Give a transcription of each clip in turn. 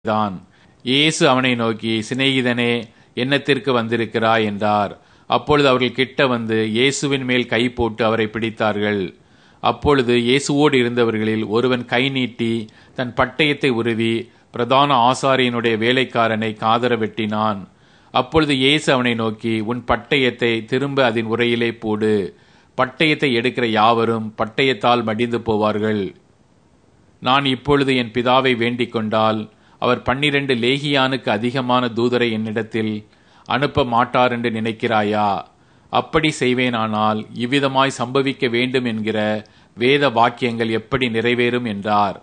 தான் இயேசு அவனை நோக்கி சிநேகிதனே என்னத்திற்கு வந்திருக்கிறாய் என்றார் அப்பொழுது அவர்கள் கிட்ட வந்து இயேசுவின் மேல் கை போட்டு அவரை பிடித்தார்கள் அப்பொழுது இயேசுவோடு இருந்தவர்களில் ஒருவன் கை நீட்டி தன் பட்டயத்தை உருவி பிரதான ஆசாரியனுடைய வேலைக்காரனை காதர வெட்டினான் அப்பொழுது இயேசு அவனை நோக்கி உன் பட்டயத்தை திரும்ப அதன் உரையிலே போடு பட்டயத்தை எடுக்கிற யாவரும் பட்டயத்தால் மடிந்து போவார்கள் நான் இப்பொழுது என் பிதாவை வேண்டிக் கொண்டால் அவர் பன்னிரண்டு லேகியானுக்கு அதிகமான தூதரை என்னிடத்தில் அனுப்ப மாட்டார் என்று நினைக்கிறாயா அப்படி செய்வேனானால் இவ்விதமாய் சம்பவிக்க வேண்டும் என்கிற வேத வாக்கியங்கள் எப்படி நிறைவேறும் என்றார்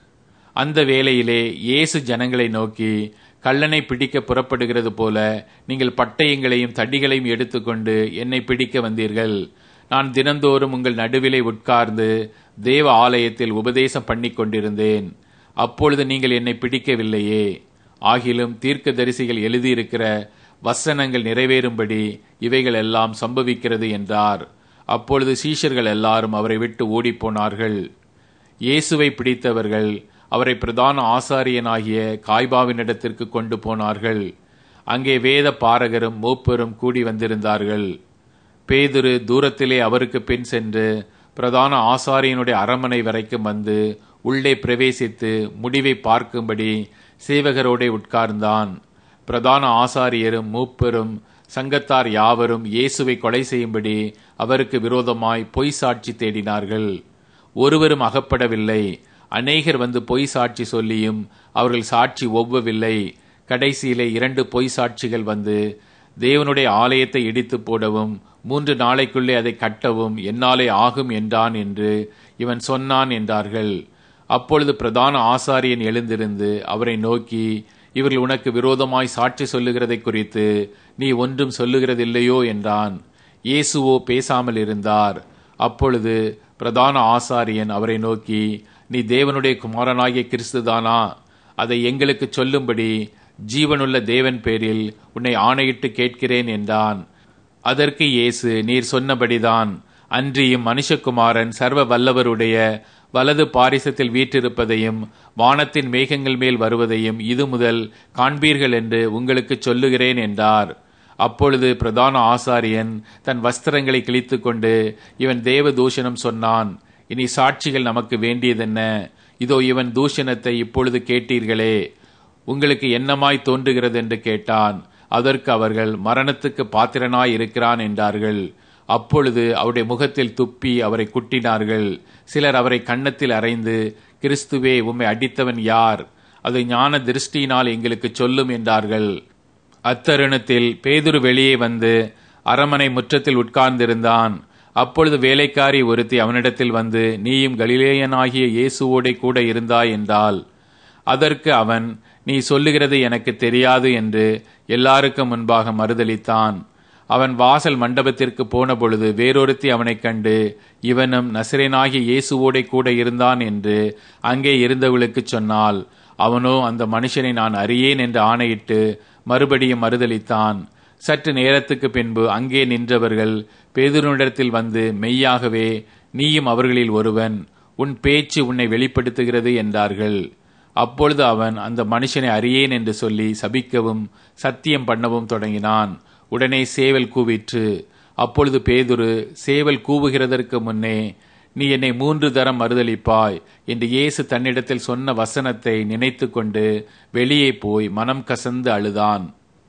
அந்த வேளையிலே இயேசு ஜனங்களை நோக்கி கள்ளனை பிடிக்க புறப்படுகிறது போல நீங்கள் பட்டயங்களையும் தடிகளையும் எடுத்துக்கொண்டு என்னை பிடிக்க வந்தீர்கள் நான் தினந்தோறும் உங்கள் நடுவிலே உட்கார்ந்து தேவ ஆலயத்தில் உபதேசம் பண்ணி கொண்டிருந்தேன் அப்பொழுது நீங்கள் என்னை பிடிக்கவில்லையே ஆகிலும் தீர்க்க தரிசிகள் எழுதியிருக்கிற வசனங்கள் நிறைவேறும்படி இவைகள் எல்லாம் சம்பவிக்கிறது என்றார் அப்பொழுது சீஷர்கள் எல்லாரும் அவரை விட்டு ஓடிப்போனார்கள் இயேசுவை பிடித்தவர்கள் அவரை பிரதான ஆசாரியனாகிய காய்பாவினிடத்திற்கு கொண்டு போனார்கள் அங்கே வேத பாரகரும் மூப்பரும் கூடி வந்திருந்தார்கள் பேதுரு தூரத்திலே அவருக்கு பின் சென்று பிரதான ஆசாரியனுடைய அரமனை வரைக்கும் வந்து உள்ளே பிரவேசித்து முடிவை பார்க்கும்படி சேவகரோடே உட்கார்ந்தான் பிரதான ஆசாரியரும் மூப்பரும் சங்கத்தார் யாவரும் இயேசுவை கொலை செய்யும்படி அவருக்கு விரோதமாய் பொய் சாட்சி தேடினார்கள் ஒருவரும் அகப்படவில்லை அநேகர் வந்து பொய் சாட்சி சொல்லியும் அவர்கள் சாட்சி ஒவ்வவில்லை கடைசியிலே இரண்டு பொய் சாட்சிகள் வந்து தேவனுடைய ஆலயத்தை இடித்து போடவும் மூன்று நாளைக்குள்ளே அதை கட்டவும் என்னாலே ஆகும் என்றான் என்று இவன் சொன்னான் என்றார்கள் அப்பொழுது பிரதான ஆசாரியன் எழுந்திருந்து அவரை நோக்கி இவர்கள் உனக்கு விரோதமாய் சாட்சி சொல்லுகிறதை குறித்து நீ ஒன்றும் சொல்லுகிறதில்லையோ என்றான் இயேசுவோ பேசாமல் இருந்தார் அப்பொழுது பிரதான ஆசாரியன் அவரை நோக்கி நீ தேவனுடைய குமாரனாகிய கிறிஸ்துதானா அதை எங்களுக்கு சொல்லும்படி ஜீவனுள்ள தேவன் பேரில் உன்னை ஆணையிட்டு கேட்கிறேன் என்றான் அதற்கு இயேசு நீர் சொன்னபடிதான் அன்றியும் மனுஷகுமாரன் சர்வ வல்லவருடைய வலது பாரிசத்தில் வீற்றிருப்பதையும் வானத்தின் மேகங்கள் மேல் வருவதையும் இது முதல் காண்பீர்கள் என்று உங்களுக்கு சொல்லுகிறேன் என்றார் அப்பொழுது பிரதான ஆசாரியன் தன் வஸ்திரங்களை கிழித்து கொண்டு இவன் தேவ தூஷணம் சொன்னான் இனி சாட்சிகள் நமக்கு வேண்டியதென்ன இதோ இவன் தூஷணத்தை இப்பொழுது கேட்டீர்களே உங்களுக்கு என்னமாய் தோன்றுகிறது என்று கேட்டான் அதற்கு அவர்கள் மரணத்துக்கு பாத்திரனாய் இருக்கிறான் என்றார்கள் அப்பொழுது அவருடைய முகத்தில் துப்பி அவரை குட்டினார்கள் சிலர் அவரை கன்னத்தில் அறைந்து கிறிஸ்துவே உம்மை அடித்தவன் யார் அது ஞான திருஷ்டியினால் எங்களுக்கு சொல்லும் என்றார்கள் அத்தருணத்தில் பேதுரு வெளியே வந்து அரமனை முற்றத்தில் உட்கார்ந்திருந்தான் அப்பொழுது வேலைக்காரி ஒருத்தி அவனிடத்தில் வந்து நீயும் கலிலேயனாகிய இயேசுவோடே கூட இருந்தாய் என்றால் அதற்கு அவன் நீ சொல்லுகிறது எனக்கு தெரியாது என்று எல்லாருக்கும் முன்பாக மறுதளித்தான் அவன் வாசல் மண்டபத்திற்கு போன பொழுது வேறொருத்தி அவனைக் கண்டு இவனும் நசிரேனாகிய இயேசுவோடே கூட இருந்தான் என்று அங்கே இருந்தவளுக்கு சொன்னால் அவனோ அந்த மனுஷனை நான் அறியேன் என்று ஆணையிட்டு மறுபடியும் மறுதளித்தான் சற்று நேரத்துக்கு பின்பு அங்கே நின்றவர்கள் பேதுருனிடத்தில் வந்து மெய்யாகவே நீயும் அவர்களில் ஒருவன் உன் பேச்சு உன்னை வெளிப்படுத்துகிறது என்றார்கள் அப்பொழுது அவன் அந்த மனுஷனை அறியேன் என்று சொல்லி சபிக்கவும் சத்தியம் பண்ணவும் தொடங்கினான் உடனே சேவல் கூவிற்று அப்பொழுது பேதுரு சேவல் கூவுகிறதற்கு முன்னே நீ என்னை மூன்று தரம் மறுதளிப்பாய் என்று இயேசு தன்னிடத்தில் சொன்ன வசனத்தை நினைத்து கொண்டு வெளியே போய் மனம் கசந்து அழுதான்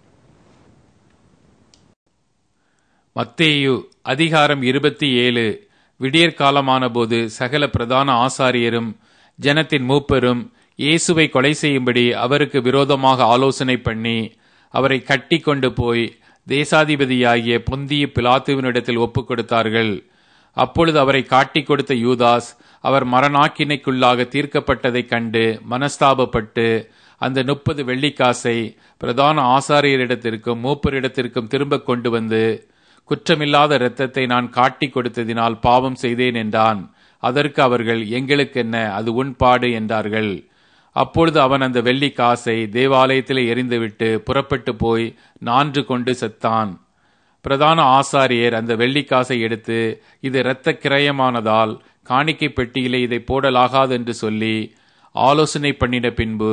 மத்தேயு அதிகாரம் இருபத்தி ஏழு விடியற்காலமான போது சகல பிரதான ஆசாரியரும் ஜனத்தின் மூப்பரும் இயேசுவை கொலை செய்யும்படி அவருக்கு விரோதமாக ஆலோசனை பண்ணி அவரை கட்டி கொண்டு போய் தேசாதிபதியாகிய பொந்திய பிலாத்துவினிடத்தில் ஒப்புக் கொடுத்தார்கள் அப்பொழுது அவரை காட்டிக் கொடுத்த யூதாஸ் அவர் மரணாக்கினைக்குள்ளாக தீர்க்கப்பட்டதைக் கண்டு மனஸ்தாபப்பட்டு அந்த முப்பது வெள்ளிக்காசை பிரதான ஆசாரியரிடத்திற்கும் மூப்பரிடத்திற்கும் திரும்ப கொண்டு வந்து குற்றமில்லாத இரத்தத்தை நான் காட்டிக் கொடுத்ததினால் பாவம் செய்தேன் என்றான் அதற்கு அவர்கள் எங்களுக்கென்ன அது உன்பாடு என்றார்கள் அப்பொழுது அவன் அந்த வெள்ளி காசை தேவாலயத்திலே எரிந்துவிட்டு புறப்பட்டு போய் நான்று கொண்டு செத்தான் பிரதான ஆசாரியர் அந்த வெள்ளிக்காசை எடுத்து இது இரத்த கிரயமானதால் காணிக்கை பெட்டியிலே இதை போடலாகாது என்று சொல்லி ஆலோசனை பண்ணின பின்பு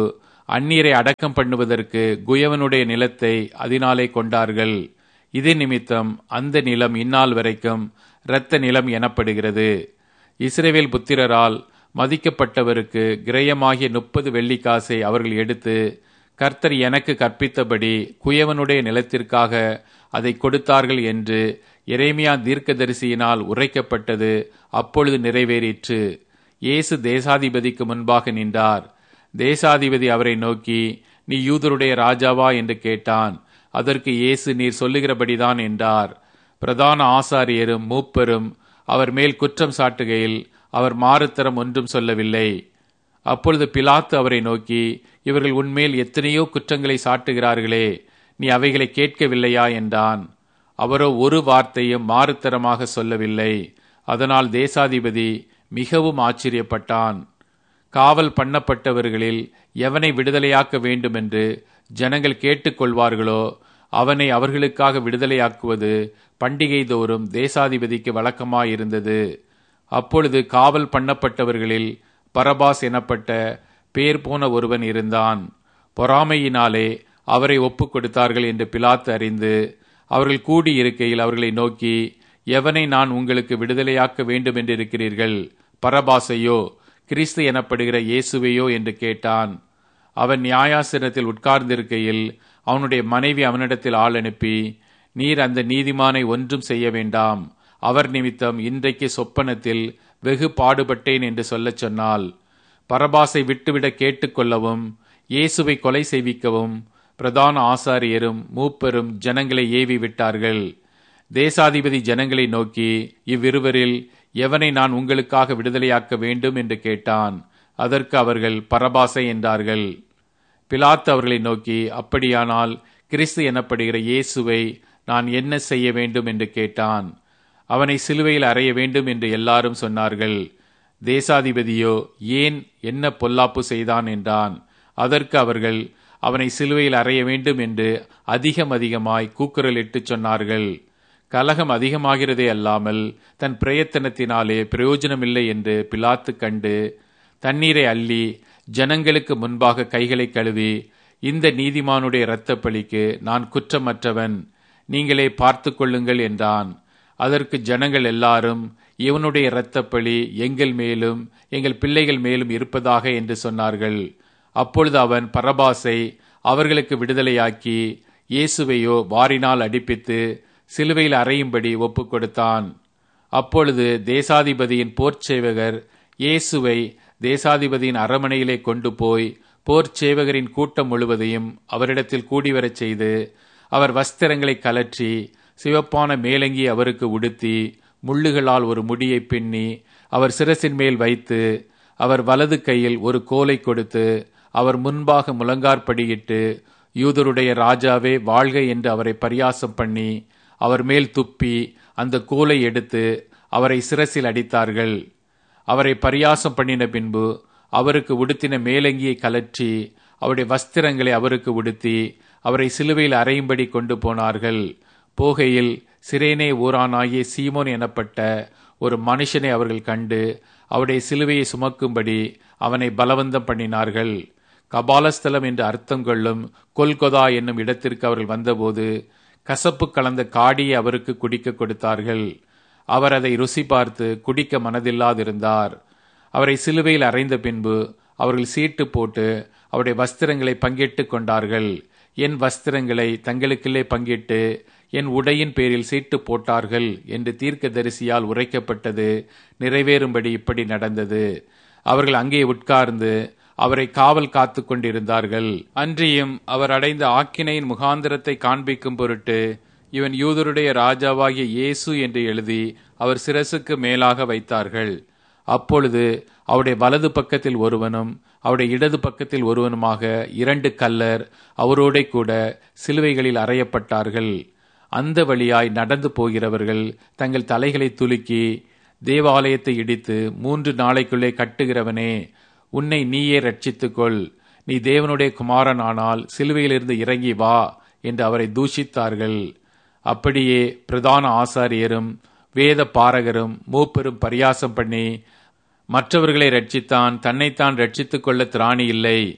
அந்நீரை அடக்கம் பண்ணுவதற்கு குயவனுடைய நிலத்தை அதனாலே கொண்டார்கள் இது நிமித்தம் அந்த நிலம் இந்நாள் வரைக்கும் இரத்த நிலம் எனப்படுகிறது இஸ்ரேவேல் புத்திரரால் மதிக்கப்பட்டவருக்கு கிரயமாகிய முப்பது வெள்ளிக்காசை அவர்கள் எடுத்து கர்த்தர் எனக்கு கற்பித்தபடி குயவனுடைய நிலத்திற்காக அதை கொடுத்தார்கள் என்று எரேமியா தீர்க்கதரிசியினால் உரைக்கப்பட்டது அப்பொழுது நிறைவேறிற்று இயேசு தேசாதிபதிக்கு முன்பாக நின்றார் தேசாதிபதி அவரை நோக்கி நீ யூதருடைய ராஜாவா என்று கேட்டான் அதற்கு இயேசு நீர் சொல்லுகிறபடிதான் என்றார் பிரதான ஆசாரியரும் மூப்பரும் அவர் மேல் குற்றம் சாட்டுகையில் அவர் மாறுத்தரம் ஒன்றும் சொல்லவில்லை அப்பொழுது பிலாத்து அவரை நோக்கி இவர்கள் உன்மேல் எத்தனையோ குற்றங்களை சாட்டுகிறார்களே நீ அவைகளை கேட்கவில்லையா என்றான் அவரோ ஒரு வார்த்தையும் மாறுத்தரமாக சொல்லவில்லை அதனால் தேசாதிபதி மிகவும் ஆச்சரியப்பட்டான் காவல் பண்ணப்பட்டவர்களில் எவனை விடுதலையாக்க வேண்டுமென்று ஜனங்கள் கேட்டுக்கொள்வார்களோ அவனை அவர்களுக்காக விடுதலையாக்குவது பண்டிகை தோறும் தேசாதிபதிக்கு வழக்கமாயிருந்தது அப்பொழுது காவல் பண்ணப்பட்டவர்களில் பரபாஸ் எனப்பட்ட பேர் போன ஒருவன் இருந்தான் பொறாமையினாலே அவரை ஒப்புக் கொடுத்தார்கள் என்று பிலாத்து அறிந்து அவர்கள் கூடியிருக்கையில் அவர்களை நோக்கி எவனை நான் உங்களுக்கு விடுதலையாக்க வேண்டும் என்று இருக்கிறீர்கள் பரபாசையோ கிறிஸ்து எனப்படுகிற இயேசுவையோ என்று கேட்டான் அவன் நியாயாசனத்தில் உட்கார்ந்திருக்கையில் அவனுடைய மனைவி அவனிடத்தில் ஆள் அனுப்பி நீர் அந்த நீதிமானை ஒன்றும் செய்ய வேண்டாம் அவர் நிமித்தம் இன்றைக்கு சொப்பனத்தில் வெகு பாடுபட்டேன் என்று சொல்லச் சொன்னால் பரபாசை விட்டுவிட கேட்டுக்கொள்ளவும் இயேசுவை கொலை செய்விக்கவும் பிரதான ஆசாரியரும் மூப்பரும் ஜனங்களை ஏவி விட்டார்கள் தேசாதிபதி ஜனங்களை நோக்கி இவ்விருவரில் எவனை நான் உங்களுக்காக விடுதலையாக்க வேண்டும் என்று கேட்டான் அதற்கு அவர்கள் பரபாசை என்றார்கள் பிலாத்து அவர்களை நோக்கி அப்படியானால் கிறிஸ்து எனப்படுகிற இயேசுவை நான் என்ன செய்ய வேண்டும் என்று கேட்டான் அவனை சிலுவையில் அறைய வேண்டும் என்று எல்லாரும் சொன்னார்கள் தேசாதிபதியோ ஏன் என்ன பொல்லாப்பு செய்தான் என்றான் அதற்கு அவர்கள் அவனை சிலுவையில் அறைய வேண்டும் என்று அதிகம் அதிகமாய் கூக்குரலிட்டு சொன்னார்கள் கலகம் அதிகமாகிறதே அல்லாமல் தன் பிரயத்தனத்தினாலே பிரயோஜனமில்லை என்று பிலாத்து கண்டு தண்ணீரை அள்ளி ஜனங்களுக்கு முன்பாக கைகளை கழுவி இந்த நீதிமானுடைய இரத்த பலிக்கு நான் குற்றமற்றவன் நீங்களே பார்த்து கொள்ளுங்கள் என்றான் அதற்கு ஜனங்கள் எல்லாரும் இவனுடைய இரத்தப்பழி எங்கள் மேலும் எங்கள் பிள்ளைகள் மேலும் இருப்பதாக என்று சொன்னார்கள் அப்பொழுது அவன் பரபாசை அவர்களுக்கு விடுதலையாக்கி இயேசுவையோ வாரினால் அடிப்பித்து சிலுவையில் அறையும்படி ஒப்புக் கொடுத்தான் அப்பொழுது தேசாதிபதியின் போர்ச்சேவகர் இயேசுவை தேசாதிபதியின் அரமனையிலே கொண்டு போய் போர்ச்சேவகரின் கூட்டம் முழுவதையும் அவரிடத்தில் கூடிவரச் செய்து அவர் வஸ்திரங்களை கலற்றி சிவப்பான மேலங்கி அவருக்கு உடுத்தி முள்ளுகளால் ஒரு முடியை பின்னி அவர் சிரசின் மேல் வைத்து அவர் வலது கையில் ஒரு கோலை கொடுத்து அவர் முன்பாக முழங்கார்படியிட்டு யூதருடைய ராஜாவே வாழ்க என்று அவரை பரியாசம் பண்ணி அவர் மேல் துப்பி அந்த கோலை எடுத்து அவரை சிரசில் அடித்தார்கள் அவரை பரியாசம் பண்ணின பின்பு அவருக்கு உடுத்தின மேலங்கியை கலற்றி அவருடைய வஸ்திரங்களை அவருக்கு உடுத்தி அவரை சிலுவையில் அறையும்படி கொண்டு போனார்கள் போகையில் சிரேனே ஊரானாகிய சீமோன் எனப்பட்ட ஒரு மனுஷனை அவர்கள் கண்டு அவருடைய சிலுவையை சுமக்கும்படி அவனை பலவந்தம் பண்ணினார்கள் கபாலஸ்தலம் என்று அர்த்தம் கொள்ளும் கொல்கொதா என்னும் இடத்திற்கு அவர்கள் வந்தபோது கசப்பு கலந்த காடியை அவருக்கு குடிக்க கொடுத்தார்கள் அவர் அதை ருசி பார்த்து குடிக்க மனதில்லாதிருந்தார் அவரை சிலுவையில் அறைந்த பின்பு அவர்கள் சீட்டு போட்டு அவருடைய வஸ்திரங்களை பங்கிட்டு கொண்டார்கள் என் வஸ்திரங்களை தங்களுக்குள்ளே பங்கிட்டு என் உடையின் பேரில் சீட்டு போட்டார்கள் என்று தீர்க்க தரிசியால் உரைக்கப்பட்டது நிறைவேறும்படி இப்படி நடந்தது அவர்கள் அங்கே உட்கார்ந்து அவரை காவல் காத்து கொண்டிருந்தார்கள் அன்றியும் அவர் அடைந்த ஆக்கினையின் முகாந்திரத்தை காண்பிக்கும் பொருட்டு இவன் யூதருடைய ராஜாவாகிய இயேசு என்று எழுதி அவர் சிரசுக்கு மேலாக வைத்தார்கள் அப்பொழுது அவருடைய வலது பக்கத்தில் ஒருவனும் அவருடைய இடது பக்கத்தில் ஒருவனுமாக இரண்டு கல்லர் அவரோட கூட சிலுவைகளில் அறையப்பட்டார்கள் அந்த வழியாய் நடந்து போகிறவர்கள் தங்கள் தலைகளை துலுக்கி தேவாலயத்தை இடித்து மூன்று நாளைக்குள்ளே கட்டுகிறவனே உன்னை நீயே ரட்சித்துக்கொள் நீ தேவனுடைய குமாரன் ஆனால் சிலுவையிலிருந்து இறங்கி வா என்று அவரை தூஷித்தார்கள் அப்படியே பிரதான ஆசாரியரும் வேத பாரகரும் மூப்பெரும் பரியாசம் பண்ணி மற்றவர்களை ரட்சித்தான் தன்னைத்தான் ரட்சித்துக் கொள்ள திராணி இல்லை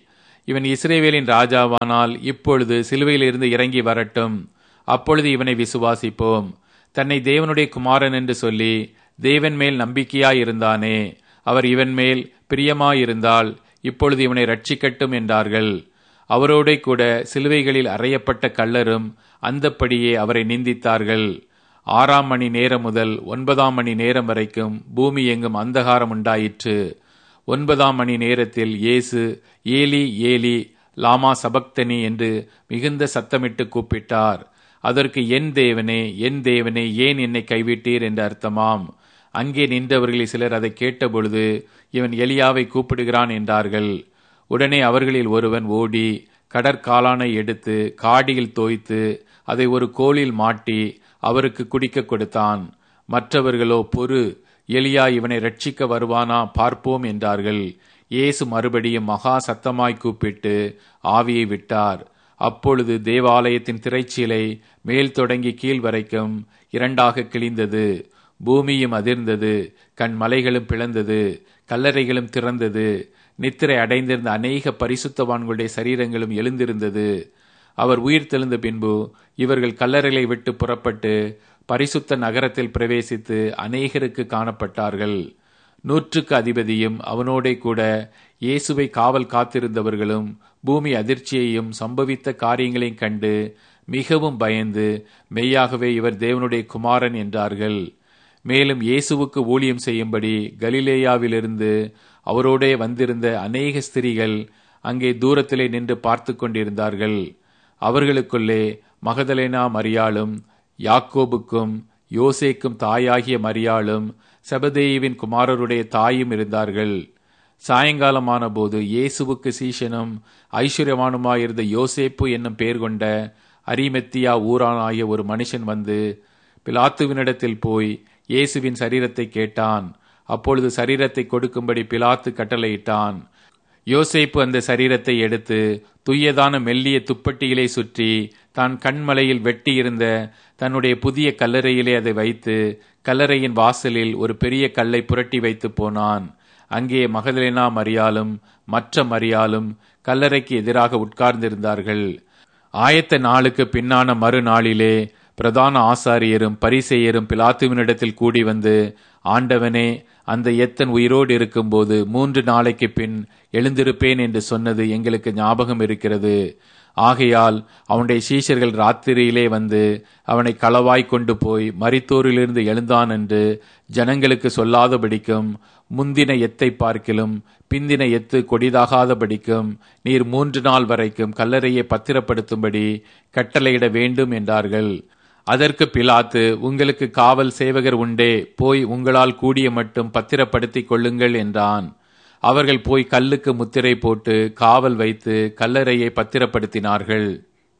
இவன் இஸ்ரேவேலின் ராஜாவானால் இப்பொழுது சிலுவையிலிருந்து இறங்கி வரட்டும் அப்பொழுது இவனை விசுவாசிப்போம் தன்னை தேவனுடைய குமாரன் என்று சொல்லி தேவன் மேல் நம்பிக்கையாயிருந்தானே அவர் இவன் மேல் பிரியமாயிருந்தால் இப்பொழுது இவனை ரட்சிக்கட்டும் என்றார்கள் அவரோட கூட சிலுவைகளில் அறையப்பட்ட கள்ளரும் அந்தப்படியே அவரை நிந்தித்தார்கள் ஆறாம் மணி நேரம் முதல் ஒன்பதாம் மணி நேரம் வரைக்கும் பூமி எங்கும் அந்தகாரம் உண்டாயிற்று ஒன்பதாம் மணி நேரத்தில் இயேசு ஏலி ஏலி லாமா சபக்தனி என்று மிகுந்த சத்தமிட்டு கூப்பிட்டார் அதற்கு என் தேவனே என் தேவனே ஏன் என்னை கைவிட்டீர் என்று அர்த்தமாம் அங்கே நின்றவர்களில் சிலர் அதை கேட்டபொழுது இவன் எலியாவை கூப்பிடுகிறான் என்றார்கள் உடனே அவர்களில் ஒருவன் ஓடி கடற்காலானை எடுத்து காடியில் தோய்த்து அதை ஒரு கோலில் மாட்டி அவருக்கு குடிக்க கொடுத்தான் மற்றவர்களோ பொறு எலியா இவனை ரட்சிக்க வருவானா பார்ப்போம் என்றார்கள் இயேசு மறுபடியும் மகா சத்தமாய் கூப்பிட்டு ஆவியை விட்டார் அப்பொழுது தேவாலயத்தின் திரைச்சீலை மேல் தொடங்கி கீழ் வரைக்கும் இரண்டாக கிழிந்தது பூமியும் அதிர்ந்தது கண் மலைகளும் பிளந்தது கல்லறைகளும் திறந்தது நித்திரை அடைந்திருந்த அநேக பரிசுத்தவான்களுடைய சரீரங்களும் எழுந்திருந்தது அவர் உயிர் தெழுந்த பின்பு இவர்கள் கல்லறைகளை விட்டு புறப்பட்டு பரிசுத்த நகரத்தில் பிரவேசித்து அநேகருக்கு காணப்பட்டார்கள் நூற்றுக்கு அதிபதியும் அவனோடே கூட இயேசுவை காவல் காத்திருந்தவர்களும் பூமி அதிர்ச்சியையும் சம்பவித்த காரியங்களையும் கண்டு மிகவும் பயந்து மெய்யாகவே இவர் தேவனுடைய குமாரன் என்றார்கள் மேலும் இயேசுவுக்கு ஊழியம் செய்யும்படி கலிலேயாவிலிருந்து அவரோடே வந்திருந்த அநேக ஸ்திரீகள் அங்கே தூரத்திலே நின்று பார்த்து கொண்டிருந்தார்கள் அவர்களுக்குள்ளே மகதலேனா மரியாளும் யாக்கோபுக்கும் யோசேக்கும் தாயாகிய மரியாளும் செபதேயுவின் குமாரருடைய தாயும் இருந்தார்கள் சாயங்காலமான போது இயேசுவுக்கு சீஷனும் ஐஸ்வர்யமானுமாயிருந்த யோசேப்பு என்னும் பெயர் கொண்ட அரிமெத்தியா ஊரானாகிய ஒரு மனுஷன் வந்து பிலாத்துவினிடத்தில் போய் இயேசுவின் சரீரத்தை கேட்டான் அப்பொழுது சரீரத்தை கொடுக்கும்படி பிலாத்து கட்டளையிட்டான் யோசேப்பு அந்த சரீரத்தை எடுத்து துய்யதான மெல்லிய துப்பட்டியிலே சுற்றி தான் கண்மலையில் வெட்டியிருந்த தன்னுடைய புதிய கல்லறையிலே அதை வைத்து கல்லறையின் வாசலில் ஒரு பெரிய கல்லை புரட்டி வைத்து போனான் அங்கே மகதலேனா மரியாலும் மற்ற மரியாலும் கல்லறைக்கு எதிராக உட்கார்ந்திருந்தார்கள் ஆயத்த நாளுக்கு பின்னான மறுநாளிலே பிரதான ஆசாரியரும் பரிசெயரும் பிலாத்துவினிடத்தில் கூடி வந்து ஆண்டவனே அந்த எத்தன் உயிரோடு இருக்கும்போது மூன்று நாளைக்கு பின் எழுந்திருப்பேன் என்று சொன்னது எங்களுக்கு ஞாபகம் இருக்கிறது ஆகையால் அவனுடைய சீஷர்கள் ராத்திரியிலே வந்து அவனை களவாய் கொண்டு போய் மரித்தோரிலிருந்து எழுந்தான் என்று ஜனங்களுக்கு சொல்லாதபடிக்கும் முந்தின எத்தை பார்க்கிலும் பிந்தின எத்து கொடிதாகாதபடிக்கும் நீர் மூன்று நாள் வரைக்கும் கல்லறையை பத்திரப்படுத்தும்படி கட்டளையிட வேண்டும் என்றார்கள் அதற்கு பிலாத்து உங்களுக்கு காவல் சேவகர் உண்டே போய் உங்களால் கூடிய மட்டும் பத்திரப்படுத்திக் கொள்ளுங்கள் என்றான் அவர்கள் போய் கல்லுக்கு முத்திரை போட்டு காவல் வைத்து கல்லறையை பத்திரப்படுத்தினார்கள்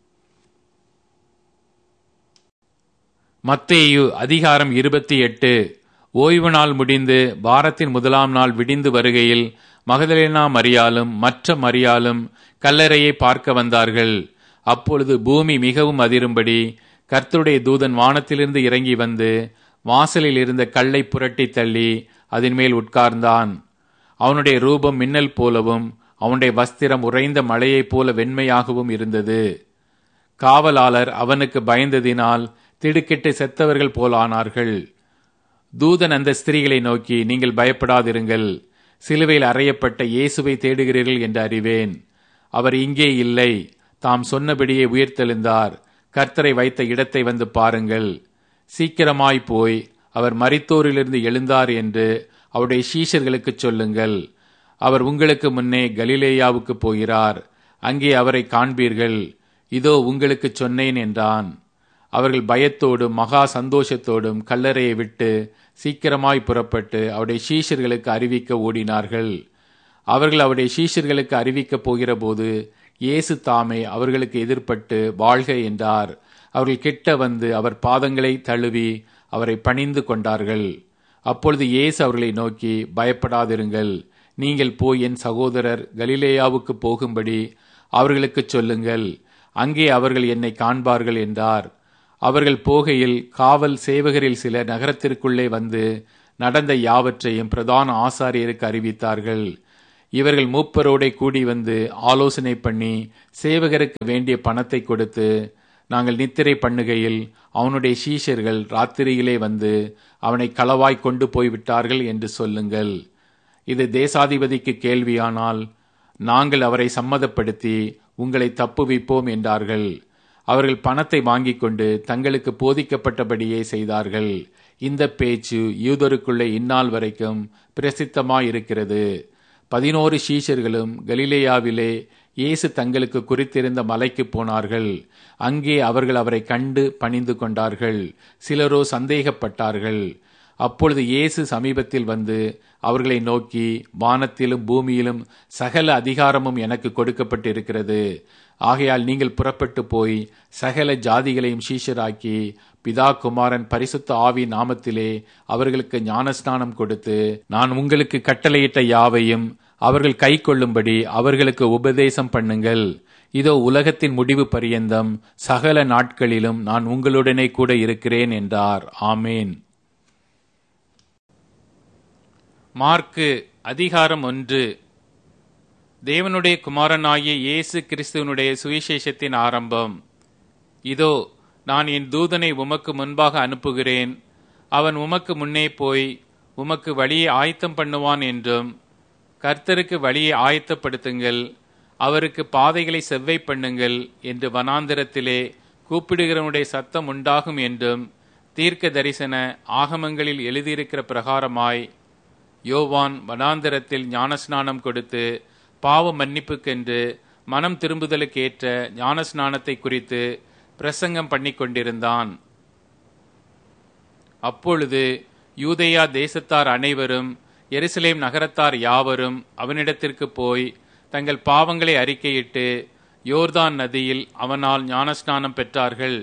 மத்தேயு அதிகாரம் இருபத்தி எட்டு ஓய்வு நாள் முடிந்து வாரத்தின் முதலாம் நாள் விடிந்து வருகையில் மகதலேனா மரியாலும் மற்ற மரியாலும் கல்லறையை பார்க்க வந்தார்கள் அப்பொழுது பூமி மிகவும் அதிரும்படி கர்த்தருடைய தூதன் வானத்திலிருந்து இறங்கி வந்து வாசலில் இருந்த கல்லை புரட்டி தள்ளி அதன் மேல் உட்கார்ந்தான் அவனுடைய ரூபம் மின்னல் போலவும் அவனுடைய வஸ்திரம் உறைந்த மழையைப் போல வெண்மையாகவும் இருந்தது காவலாளர் அவனுக்கு பயந்ததினால் திடுக்கிட்டு செத்தவர்கள் போலானார்கள் தூதன் அந்த ஸ்திரீகளை நோக்கி நீங்கள் பயப்படாதிருங்கள் சிலுவையில் அறையப்பட்ட இயேசுவை தேடுகிறீர்கள் என்று அறிவேன் அவர் இங்கே இல்லை தாம் சொன்னபடியே உயிர்த்தெழுந்தார் கர்த்தரை வைத்த இடத்தை வந்து பாருங்கள் சீக்கிரமாய் போய் அவர் மரித்தோரிலிருந்து எழுந்தார் என்று அவருடைய சீஷர்களுக்கு சொல்லுங்கள் அவர் உங்களுக்கு முன்னே கலிலேயாவுக்கு போகிறார் அங்கே அவரை காண்பீர்கள் இதோ உங்களுக்கு சொன்னேன் என்றான் அவர்கள் பயத்தோடும் மகா சந்தோஷத்தோடும் கல்லறையை விட்டு சீக்கிரமாய் புறப்பட்டு அவருடைய சீஷர்களுக்கு அறிவிக்க ஓடினார்கள் அவர்கள் அவருடைய சீஷர்களுக்கு அறிவிக்கப் போகிற போது இயேசு தாமே அவர்களுக்கு எதிர்ப்பட்டு வாழ்க என்றார் அவர்கள் கிட்ட வந்து அவர் பாதங்களை தழுவி அவரை பணிந்து கொண்டார்கள் அப்பொழுது இயேசு அவர்களை நோக்கி பயப்படாதிருங்கள் நீங்கள் போய் என் சகோதரர் கலிலேயாவுக்கு போகும்படி அவர்களுக்கு சொல்லுங்கள் அங்கே அவர்கள் என்னை காண்பார்கள் என்றார் அவர்கள் போகையில் காவல் சேவகரில் சிலர் நகரத்திற்குள்ளே வந்து நடந்த யாவற்றையும் பிரதான ஆசாரியருக்கு அறிவித்தார்கள் இவர்கள் மூப்பரோடே கூடி வந்து ஆலோசனை பண்ணி சேவகருக்கு வேண்டிய பணத்தை கொடுத்து நாங்கள் நித்திரை பண்ணுகையில் அவனுடைய சீஷர்கள் ராத்திரியிலே வந்து அவனை களவாய் கொண்டு போய் விட்டார்கள் என்று சொல்லுங்கள் இது தேசாதிபதிக்கு கேள்வியானால் நாங்கள் அவரை சம்மதப்படுத்தி உங்களை தப்புவிப்போம் என்றார்கள் அவர்கள் பணத்தை வாங்கிக் கொண்டு தங்களுக்கு போதிக்கப்பட்டபடியே செய்தார்கள் இந்த பேச்சு யூதருக்குள்ளே இந்நாள் வரைக்கும் பிரசித்தமாயிருக்கிறது பதினோரு சீஷர்களும் கலிலேயாவிலே இயேசு தங்களுக்கு குறித்திருந்த மலைக்கு போனார்கள் அங்கே அவர்கள் அவரை கண்டு பணிந்து கொண்டார்கள் சிலரோ சந்தேகப்பட்டார்கள் அப்பொழுது இயேசு சமீபத்தில் வந்து அவர்களை நோக்கி வானத்திலும் பூமியிலும் சகல அதிகாரமும் எனக்கு கொடுக்கப்பட்டிருக்கிறது ஆகையால் நீங்கள் புறப்பட்டு போய் சகல ஜாதிகளையும் சீஷராக்கி பிதா குமாரன் பரிசுத்த ஆவி நாமத்திலே அவர்களுக்கு ஞானஸ்நானம் கொடுத்து நான் உங்களுக்கு கட்டளையிட்ட யாவையும் அவர்கள் கை கொள்ளும்படி அவர்களுக்கு உபதேசம் பண்ணுங்கள் இதோ உலகத்தின் முடிவு பரியந்தம் சகல நாட்களிலும் நான் உங்களுடனே கூட இருக்கிறேன் என்றார் ஆமேன் மார்க்கு அதிகாரம் ஒன்று தேவனுடைய குமாரனாகிய இயேசு கிறிஸ்துவனுடைய சுவிசேஷத்தின் ஆரம்பம் இதோ நான் என் தூதனை உமக்கு முன்பாக அனுப்புகிறேன் அவன் உமக்கு முன்னே போய் உமக்கு வழியை ஆயத்தம் பண்ணுவான் என்றும் கர்த்தருக்கு வழியை ஆயத்தப்படுத்துங்கள் அவருக்கு பாதைகளை செவ்வை பண்ணுங்கள் என்று வனாந்திரத்திலே கூப்பிடுகிறவனுடைய சத்தம் உண்டாகும் என்றும் தீர்க்க தரிசன ஆகமங்களில் எழுதியிருக்கிற பிரகாரமாய் யோவான் வனாந்திரத்தில் ஞானஸ்நானம் கொடுத்து பாவ மன்னிப்புக்கென்று மனம் திரும்புதலுக்கு ஏற்ற ஞானஸ்நானத்தை குறித்து பிரசங்கம் பண்ணி கொண்டிருந்தான் அப்பொழுது யூதேயா தேசத்தார் அனைவரும் எருசலேம் நகரத்தார் யாவரும் அவனிடத்திற்கு போய் தங்கள் பாவங்களை அறிக்கையிட்டு யோர்தான் நதியில் அவனால் ஞானஸ்நானம் பெற்றார்கள்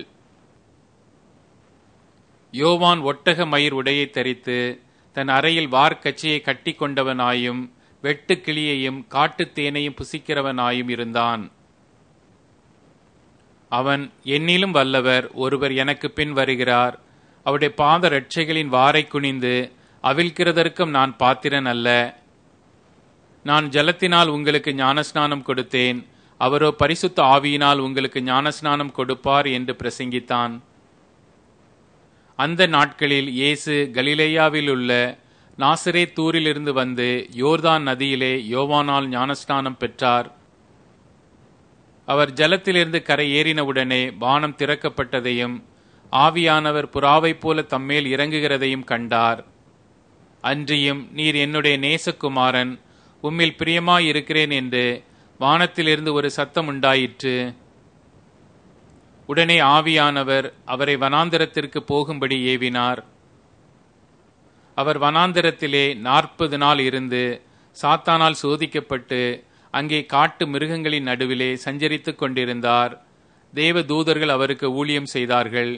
யோவான் ஒட்டக மயிர் உடையை தரித்து தன் அறையில் வார்க்கச்சியை கட்டி கொண்டவனாயும் வெட்டு கிளியையும் காட்டுத் தேனையும் புசிக்கிறவனாயும் இருந்தான் அவன் என்னிலும் வல்லவர் ஒருவர் எனக்கு பின் வருகிறார் அவருடைய பாத ரட்சைகளின் வாரை குனிந்து அவிழ்க்கிறதற்கும் நான் பாத்திரன் அல்ல நான் ஜலத்தினால் உங்களுக்கு ஞானஸ்நானம் கொடுத்தேன் அவரோ பரிசுத்த ஆவியினால் உங்களுக்கு ஞானஸ்நானம் கொடுப்பார் என்று பிரசங்கித்தான் அந்த நாட்களில் இயேசு கலிலேயாவில் உள்ள நாசரே தூரிலிருந்து வந்து யோர்தான் நதியிலே யோவானால் ஞானஸ்நானம் பெற்றார் அவர் ஜலத்திலிருந்து கரை ஏறினவுடனே வானம் திறக்கப்பட்டதையும் ஆவியானவர் புறாவைப் போல தம்மேல் இறங்குகிறதையும் கண்டார் அன்றியும் நீர் என்னுடைய நேசகுமாரன் உம்மில் பிரியமாயிருக்கிறேன் என்று வானத்திலிருந்து ஒரு சத்தம் உண்டாயிற்று உடனே ஆவியானவர் அவரை வனாந்திரத்திற்கு போகும்படி ஏவினார் அவர் வனாந்திரத்திலே நாற்பது நாள் இருந்து சாத்தானால் சோதிக்கப்பட்டு அங்கே காட்டு மிருகங்களின் நடுவிலே சஞ்சரித்துக் கொண்டிருந்தார் தேவ தூதர்கள் அவருக்கு ஊழியம் செய்தார்கள்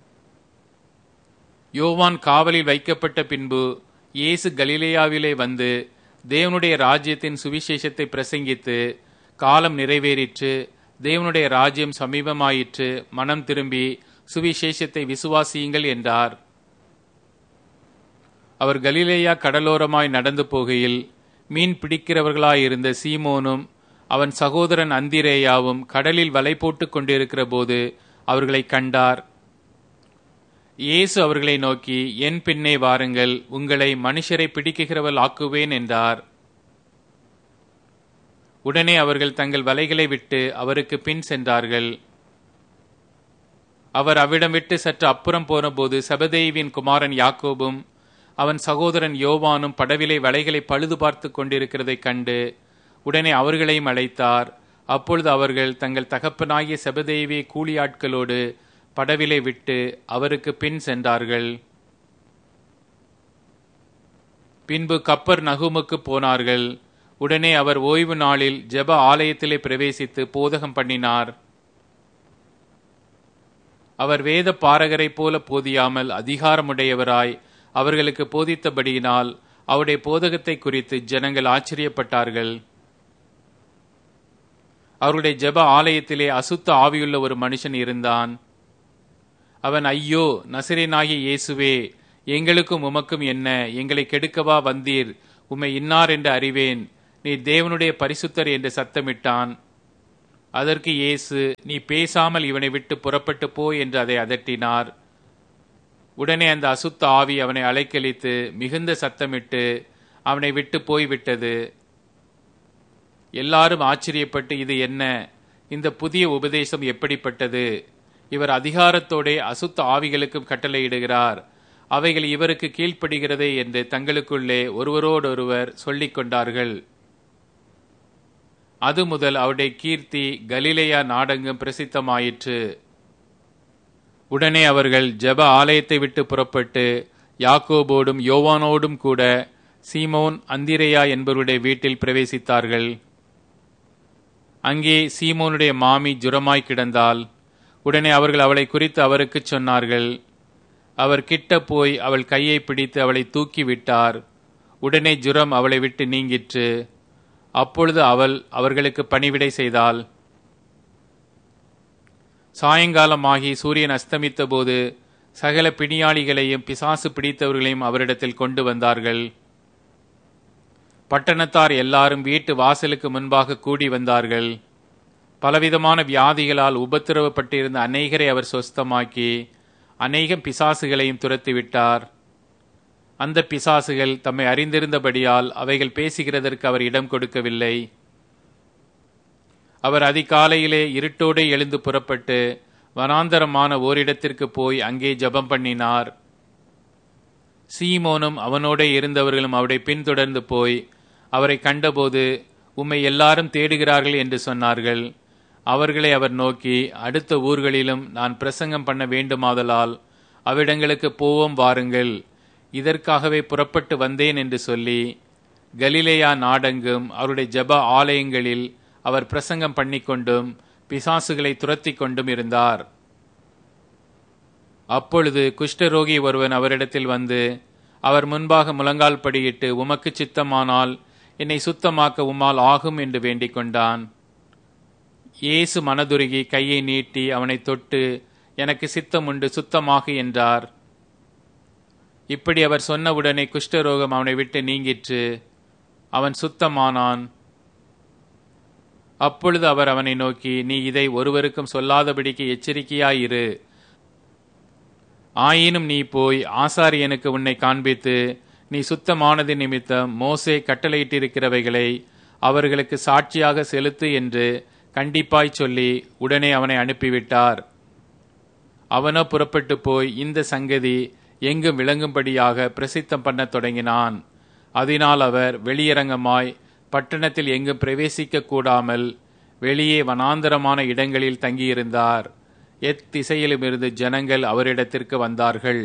யோவான் காவலில் வைக்கப்பட்ட பின்பு இயேசு கலிலேயாவிலே வந்து தேவனுடைய ராஜ்யத்தின் சுவிசேஷத்தை பிரசங்கித்து காலம் நிறைவேறிற்று தேவனுடைய ராஜ்யம் சமீபமாயிற்று மனம் திரும்பி சுவிசேஷத்தை விசுவாசியுங்கள் என்றார் அவர் கலிலேயா கடலோரமாய் நடந்து போகையில் மீன் பிடிக்கிறவர்களாயிருந்த சீமோனும் அவன் சகோதரன் அந்திரேயாவும் கடலில் வலை போட்டுக் கொண்டிருக்கிற போது அவர்களை கண்டார் இயேசு அவர்களை நோக்கி என் பின்னே வாருங்கள் உங்களை மனுஷரை பிடிக்குகிறவள் ஆக்குவேன் என்றார் உடனே அவர்கள் தங்கள் வலைகளை விட்டு அவருக்கு பின் சென்றார்கள் அவர் அவ்விடம் விட்டு சற்று அப்புறம் போனபோது சபதேவின் குமாரன் யாக்கோபும் அவன் சகோதரன் யோவானும் படவிலை வலைகளை பழுது பார்த்து கொண்டிருக்கிறதைக் கண்டு உடனே அவர்களையும் அழைத்தார் அப்பொழுது அவர்கள் தங்கள் தகப்பனாகிய செபதேவிய கூலியாட்களோடு படவிலை விட்டு அவருக்கு பின் சென்றார்கள் பின்பு கப்பர் நகுமுக்கு போனார்கள் உடனே அவர் ஓய்வு நாளில் ஜெப ஆலயத்திலே பிரவேசித்து போதகம் பண்ணினார் அவர் வேத பாரகரைப் போல போதியாமல் அதிகாரமுடையவராய் அவர்களுக்கு போதித்தபடியினால் அவருடைய போதகத்தை குறித்து ஜனங்கள் ஆச்சரியப்பட்டார்கள் அவருடைய ஜெப ஆலயத்திலே அசுத்த ஆவியுள்ள ஒரு மனுஷன் இருந்தான் அவன் ஐயோ நசிரேனாகிய இயேசுவே எங்களுக்கும் உமக்கும் என்ன எங்களை கெடுக்கவா வந்தீர் உம்மை இன்னார் என்று அறிவேன் நீ தேவனுடைய பரிசுத்தர் என்று சத்தமிட்டான் அதற்கு இயேசு நீ பேசாமல் இவனை விட்டு புறப்பட்டு போ என்று அதை அதட்டினார் உடனே அந்த அசுத்த ஆவி அவனை அலைக்கழித்து மிகுந்த சத்தமிட்டு அவனை விட்டு போய்விட்டது எல்லாரும் ஆச்சரியப்பட்டு இது என்ன இந்த புதிய உபதேசம் எப்படிப்பட்டது இவர் அதிகாரத்தோட அசுத்த ஆவிகளுக்கும் கட்டளையிடுகிறார் அவைகள் இவருக்கு கீழ்ப்படுகிறதே என்று தங்களுக்குள்ளே ஒருவரோடொருவர் சொல்லிக் கொண்டார்கள் அது முதல் அவருடைய கீர்த்தி கலிலேயா நாடெங்கும் பிரசித்தமாயிற்று உடனே அவர்கள் ஜெப ஆலயத்தை விட்டு புறப்பட்டு யாக்கோபோடும் யோவானோடும் கூட சீமோன் அந்திரேயா என்பவருடைய வீட்டில் பிரவேசித்தார்கள் அங்கே சீமோனுடைய மாமி ஜுரமாய் கிடந்தால் உடனே அவர்கள் அவளை குறித்து அவருக்கு சொன்னார்கள் அவர் கிட்ட போய் அவள் கையை பிடித்து அவளை தூக்கி விட்டார் உடனே ஜுரம் அவளை விட்டு நீங்கிற்று அப்பொழுது அவள் அவர்களுக்கு பணிவிடை செய்தாள் சாயங்காலமாகி சூரியன் அஸ்தமித்த போது சகல பிணியாளிகளையும் பிசாசு பிடித்தவர்களையும் அவரிடத்தில் கொண்டு வந்தார்கள் பட்டணத்தார் எல்லாரும் வீட்டு வாசலுக்கு முன்பாக கூடி வந்தார்கள் பலவிதமான வியாதிகளால் உபத்திரவப்பட்டிருந்த அநேகரை அவர் சொஸ்தமாக்கி அநேகம் பிசாசுகளையும் துரத்திவிட்டார் அந்த பிசாசுகள் தம்மை அறிந்திருந்தபடியால் அவைகள் பேசுகிறதற்கு அவர் இடம் கொடுக்கவில்லை அவர் அதிகாலையிலே இருட்டோடு எழுந்து புறப்பட்டு வனாந்தரமான ஓரிடத்திற்கு போய் அங்கே ஜபம் பண்ணினார் சீமோனும் அவனோட இருந்தவர்களும் அவரை பின்தொடர்ந்து போய் அவரை கண்டபோது உம்மை எல்லாரும் தேடுகிறார்கள் என்று சொன்னார்கள் அவர்களை அவர் நோக்கி அடுத்த ஊர்களிலும் நான் பிரசங்கம் பண்ண வேண்டுமாதலால் அவ்விடங்களுக்கு போவோம் வாருங்கள் இதற்காகவே புறப்பட்டு வந்தேன் என்று சொல்லி கலிலேயா நாடெங்கும் அவருடைய ஜப ஆலயங்களில் அவர் பிரசங்கம் பண்ணிக்கொண்டும் பிசாசுகளை துரத்தி கொண்டும் இருந்தார் அப்பொழுது குஷ்டரோகி ஒருவன் அவரிடத்தில் வந்து அவர் முன்பாக முழங்கால் படியிட்டு உமக்கு சித்தமானால் என்னை சுத்தமாக்க உம்மால் ஆகும் என்று வேண்டிக் கொண்டான் இயேசு மனதுருகி கையை நீட்டி அவனை தொட்டு எனக்கு சித்தம் உண்டு சுத்தமாகு என்றார் இப்படி அவர் சொன்னவுடனே குஷ்டரோகம் அவனை விட்டு நீங்கிற்று அவன் சுத்தமானான் அப்பொழுது அவர் அவனை நோக்கி நீ இதை ஒருவருக்கும் சொல்லாதபடிக்கு எச்சரிக்கையாயிரு ஆயினும் நீ போய் ஆசாரியனுக்கு உன்னை காண்பித்து நீ சுத்தமானது நிமித்தம் மோசே கட்டளையிட்டிருக்கிறவைகளை அவர்களுக்கு சாட்சியாக செலுத்து என்று கண்டிப்பாய் சொல்லி உடனே அவனை அனுப்பிவிட்டார் அவனோ புறப்பட்டு போய் இந்த சங்கதி எங்கும் விளங்கும்படியாக பிரசித்தம் பண்ணத் தொடங்கினான் அதனால் அவர் வெளியரங்கமாய் பட்டணத்தில் எங்கும் பிரவேசிக்க கூடாமல் வெளியே வனாந்தரமான இடங்களில் தங்கியிருந்தார் எத்திசையிலுமிருந்து ஜனங்கள் அவரிடத்திற்கு வந்தார்கள்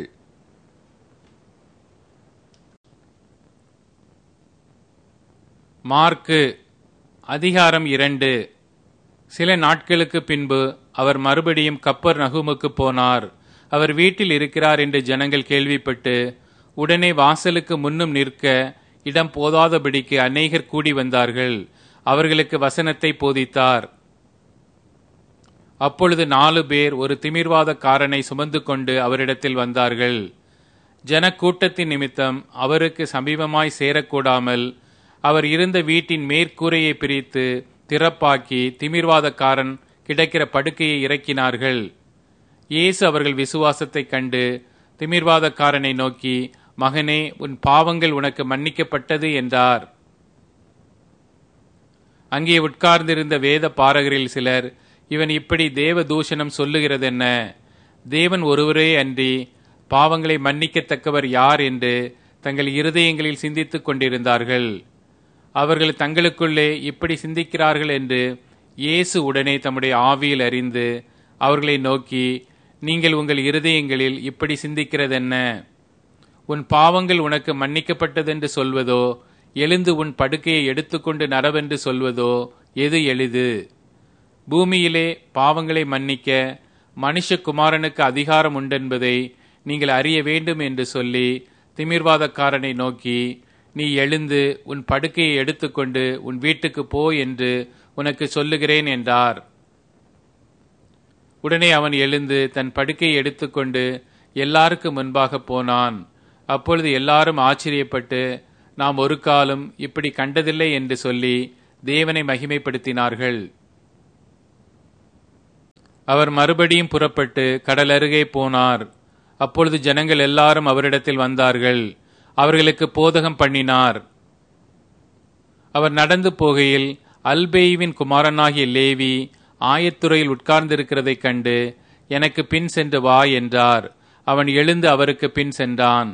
மார்க்கு அதிகாரம் இரண்டு சில நாட்களுக்கு பின்பு அவர் மறுபடியும் கப்பர் நகுமுக்கு போனார் அவர் வீட்டில் இருக்கிறார் என்று ஜனங்கள் கேள்விப்பட்டு உடனே வாசலுக்கு முன்னும் நிற்க இடம் போதாதபடிக்கு அநேகர் கூடி வந்தார்கள் அவர்களுக்கு வசனத்தை போதித்தார் அப்பொழுது நாலு பேர் ஒரு திமிர்வாதக்காரனை சுமந்து கொண்டு அவரிடத்தில் வந்தார்கள் ஜனக்கூட்டத்தின் நிமித்தம் அவருக்கு சமீபமாய் சேரக்கூடாமல் அவர் இருந்த வீட்டின் மேற்கூரையை பிரித்து திறப்பாக்கி திமிர்வாதக்காரன் கிடக்கிற படுக்கையை இறக்கினார்கள் இயேசு அவர்கள் விசுவாசத்தைக் கண்டு திமிர்வாதக்காரனை நோக்கி மகனே உன் பாவங்கள் உனக்கு மன்னிக்கப்பட்டது என்றார் அங்கே உட்கார்ந்திருந்த வேத பாரகரில் சிலர் இவன் இப்படி தேவ தூஷணம் சொல்லுகிறதென்ன தேவன் ஒருவரே அன்றி பாவங்களை மன்னிக்கத்தக்கவர் யார் என்று தங்கள் இருதயங்களில் சிந்தித்துக் கொண்டிருந்தார்கள் அவர்கள் தங்களுக்குள்ளே இப்படி சிந்திக்கிறார்கள் என்று இயேசு உடனே தம்முடைய ஆவியில் அறிந்து அவர்களை நோக்கி நீங்கள் உங்கள் இருதயங்களில் இப்படி சிந்திக்கிறதென்ன உன் பாவங்கள் உனக்கு மன்னிக்கப்பட்டதென்று சொல்வதோ எழுந்து உன் படுக்கையை எடுத்துக்கொண்டு நரவென்று சொல்வதோ எது எளிது பூமியிலே பாவங்களை மன்னிக்க மனுஷகுமாரனுக்கு அதிகாரம் உண்டென்பதை நீங்கள் அறிய வேண்டும் என்று சொல்லி திமிர்வாதக்காரனை நோக்கி நீ எழுந்து உன் படுக்கையை எடுத்துக்கொண்டு உன் வீட்டுக்கு போ என்று உனக்கு சொல்லுகிறேன் என்றார் உடனே அவன் எழுந்து தன் படுக்கையை எடுத்துக்கொண்டு எல்லாருக்கும் முன்பாக போனான் அப்பொழுது எல்லாரும் ஆச்சரியப்பட்டு நாம் ஒரு காலம் இப்படி கண்டதில்லை என்று சொல்லி தேவனை மகிமைப்படுத்தினார்கள் அவர் மறுபடியும் புறப்பட்டு கடலருகே போனார் அப்பொழுது ஜனங்கள் எல்லாரும் அவரிடத்தில் வந்தார்கள் அவர்களுக்கு போதகம் பண்ணினார் அவர் நடந்து போகையில் அல்பேயுவின் குமாரனாகிய லேவி ஆயத்துறையில் உட்கார்ந்திருக்கிறதைக் கண்டு எனக்கு பின் சென்று வா என்றார் அவன் எழுந்து அவருக்கு பின் சென்றான்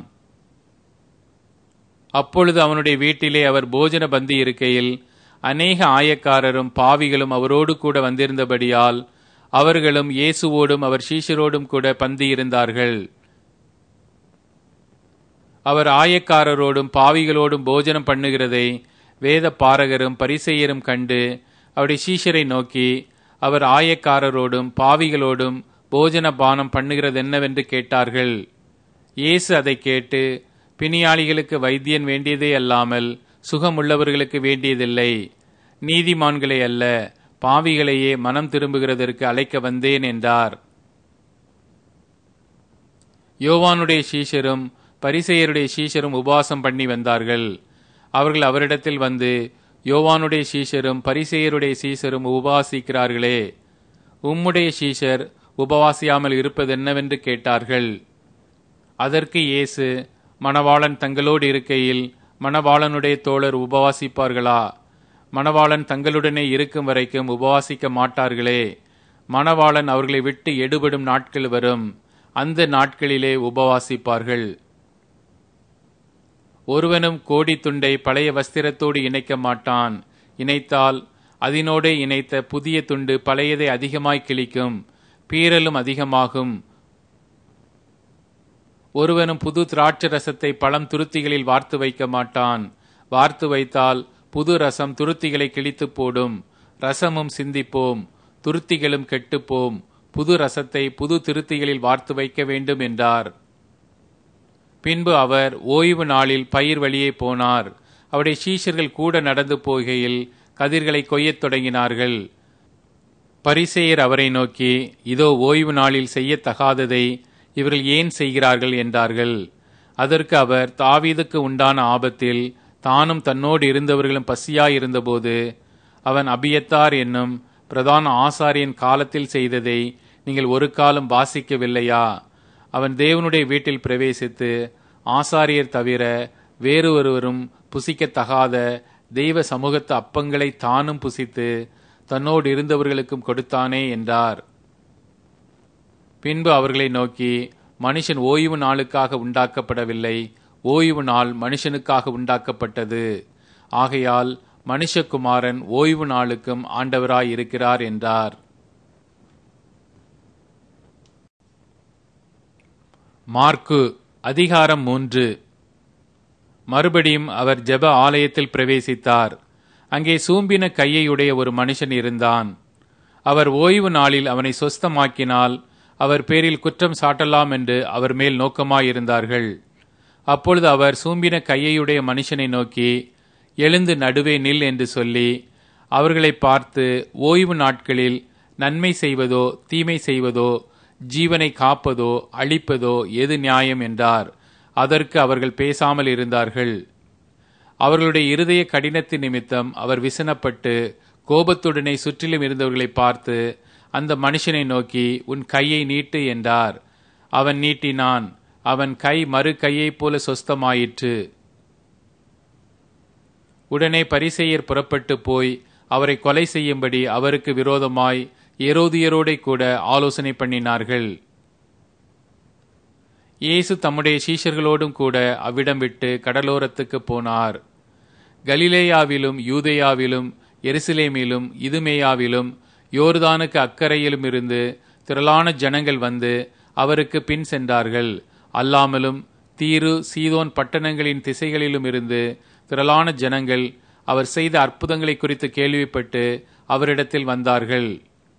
அப்பொழுது அவனுடைய வீட்டிலே அவர் போஜன பந்தி இருக்கையில் அநேக ஆயக்காரரும் பாவிகளும் அவரோடு கூட வந்திருந்தபடியால் அவர்களும் இயேசுவோடும் அவர் சீஷரோடும் கூட பந்தி இருந்தார்கள் அவர் ஆயக்காரரோடும் பாவிகளோடும் போஜனம் பண்ணுகிறதை வேத பாரகரும் பரிசெயரும் கண்டு அவருடைய சீஷரை நோக்கி அவர் ஆயக்காரரோடும் பாவிகளோடும் போஜன பானம் பண்ணுகிறது என்னவென்று கேட்டார்கள் இயேசு அதை கேட்டு பிணியாளிகளுக்கு வைத்தியன் வேண்டியதே அல்லாமல் சுகமுள்ளவர்களுக்கு வேண்டியதில்லை நீதிமான்களை அல்ல பாவிகளையே மனம் திரும்புகிறதற்கு அழைக்க வந்தேன் என்றார் யோவானுடைய சீஷரும் பரிசெயருடைய சீஷரும் உபவாசம் பண்ணி வந்தார்கள் அவர்கள் அவரிடத்தில் வந்து யோவானுடைய சீஷரும் பரிசெயருடைய சீஷரும் உபவாசிக்கிறார்களே உம்முடைய சீஷர் உபவாசியாமல் இருப்பது என்னவென்று கேட்டார்கள் அதற்கு இயேசு மணவாளன் தங்களோடு இருக்கையில் மணவாளனுடைய தோழர் உபவாசிப்பார்களா மணவாளன் தங்களுடனே இருக்கும் வரைக்கும் உபவாசிக்க மாட்டார்களே மணவாளன் அவர்களை விட்டு எடுபடும் நாட்கள் வரும் அந்த நாட்களிலே உபவாசிப்பார்கள் ஒருவனும் கோடி துண்டை பழைய வஸ்திரத்தோடு இணைக்க மாட்டான் இணைத்தால் அதனோடே இணைத்த புதிய துண்டு பழையதை அதிகமாய் கிழிக்கும் பீறலும் அதிகமாகும் ஒருவனும் புது திராட்சை ரசத்தை பழம் துருத்திகளில் வார்த்து வைக்க மாட்டான் வார்த்து வைத்தால் புது ரசம் துருத்திகளை கிழித்து போடும் ரசமும் சிந்திப்போம் துருத்திகளும் கெட்டுப்போம் புது ரசத்தை புது திருத்திகளில் வார்த்து வைக்க வேண்டும் என்றார் பின்பு அவர் ஓய்வு நாளில் பயிர் வழியே போனார் அவருடைய சீஷர்கள் கூட நடந்து போகையில் கதிர்களை கொய்யத் தொடங்கினார்கள் பரிசெயர் அவரை நோக்கி இதோ ஓய்வு நாளில் செய்யத்தகாததை இவர்கள் ஏன் செய்கிறார்கள் என்றார்கள் அதற்கு அவர் தாவீதுக்கு உண்டான ஆபத்தில் தானும் தன்னோடு இருந்தவர்களும் பசியாயிருந்தபோது அவன் அபியத்தார் என்னும் பிரதான ஆசாரியன் காலத்தில் செய்ததை நீங்கள் ஒரு காலம் வாசிக்கவில்லையா அவன் தேவனுடைய வீட்டில் பிரவேசித்து ஆசாரியர் தவிர வேறு ஒருவரும் புசிக்கத்தகாத தெய்வ சமூகத்து அப்பங்களை தானும் புசித்து தன்னோடு இருந்தவர்களுக்கும் கொடுத்தானே என்றார் பின்பு அவர்களை நோக்கி மனுஷன் ஓய்வு நாளுக்காக உண்டாக்கப்படவில்லை ஓய்வு நாள் மனுஷனுக்காக உண்டாக்கப்பட்டது ஆகையால் மனுஷகுமாரன் ஓய்வு நாளுக்கும் ஆண்டவராய் இருக்கிறார் என்றார் மார்க்கு அதிகாரம் மூன்று மறுபடியும் அவர் ஜெப ஆலயத்தில் பிரவேசித்தார் அங்கே சூம்பின கையையுடைய ஒரு மனுஷன் இருந்தான் அவர் ஓய்வு நாளில் அவனை சொஸ்தமாக்கினால் அவர் பேரில் குற்றம் சாட்டலாம் என்று அவர் மேல் நோக்கமாயிருந்தார்கள் அப்பொழுது அவர் சூம்பின கையையுடைய மனுஷனை நோக்கி எழுந்து நடுவே நில் என்று சொல்லி அவர்களை பார்த்து ஓய்வு நாட்களில் நன்மை செய்வதோ தீமை செய்வதோ ஜீவனை காப்பதோ அழிப்பதோ எது நியாயம் என்றார் அதற்கு அவர்கள் பேசாமல் இருந்தார்கள் அவர்களுடைய இருதய கடினத்தின் நிமித்தம் அவர் விசனப்பட்டு கோபத்துடனே சுற்றிலும் இருந்தவர்களை பார்த்து அந்த மனுஷனை நோக்கி உன் கையை நீட்டு என்றார் அவன் நீட்டினான் அவன் கை மறு கையைப் போல சொஸ்தமாயிற்று உடனே பரிசெயர் புறப்பட்டு போய் அவரை கொலை செய்யும்படி அவருக்கு விரோதமாய் ஏரோதியரோடே கூட ஆலோசனை பண்ணினார்கள் இயேசு தம்முடைய சீஷர்களோடும் கூட அவ்விடம் விட்டு கடலோரத்துக்கு போனார் கலிலேயாவிலும் யூதேயாவிலும் எருசலேமிலும் இதுமேயாவிலும் யோர்தானுக்கு அக்கறையிலும் இருந்து திரளான ஜனங்கள் வந்து அவருக்கு பின் சென்றார்கள் அல்லாமலும் தீரு சீதோன் பட்டணங்களின் திசைகளிலும் இருந்து திரளான ஜனங்கள் அவர் செய்த அற்புதங்களை குறித்து கேள்விப்பட்டு அவரிடத்தில் வந்தார்கள்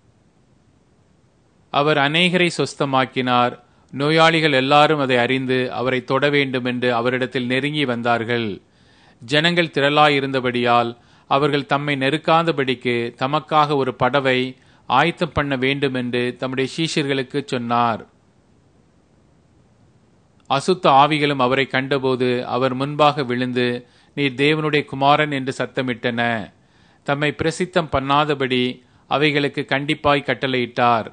அவர் அநேகரை சொஸ்தமாக்கினார் நோயாளிகள் எல்லாரும் அதை அறிந்து அவரை தொட வேண்டும் என்று அவரிடத்தில் நெருங்கி வந்தார்கள் ஜனங்கள் திரளாயிருந்தபடியால் அவர்கள் தம்மை நெருக்காதபடிக்கு தமக்காக ஒரு படவை ஆயத்தம் பண்ண வேண்டும் என்று தம்முடைய சீஷர்களுக்கு சொன்னார் அசுத்த ஆவிகளும் அவரை கண்டபோது அவர் முன்பாக விழுந்து நீர் தேவனுடைய குமாரன் என்று சத்தமிட்டன தம்மை பிரசித்தம் பண்ணாதபடி அவைகளுக்கு கண்டிப்பாய் கட்டளையிட்டார்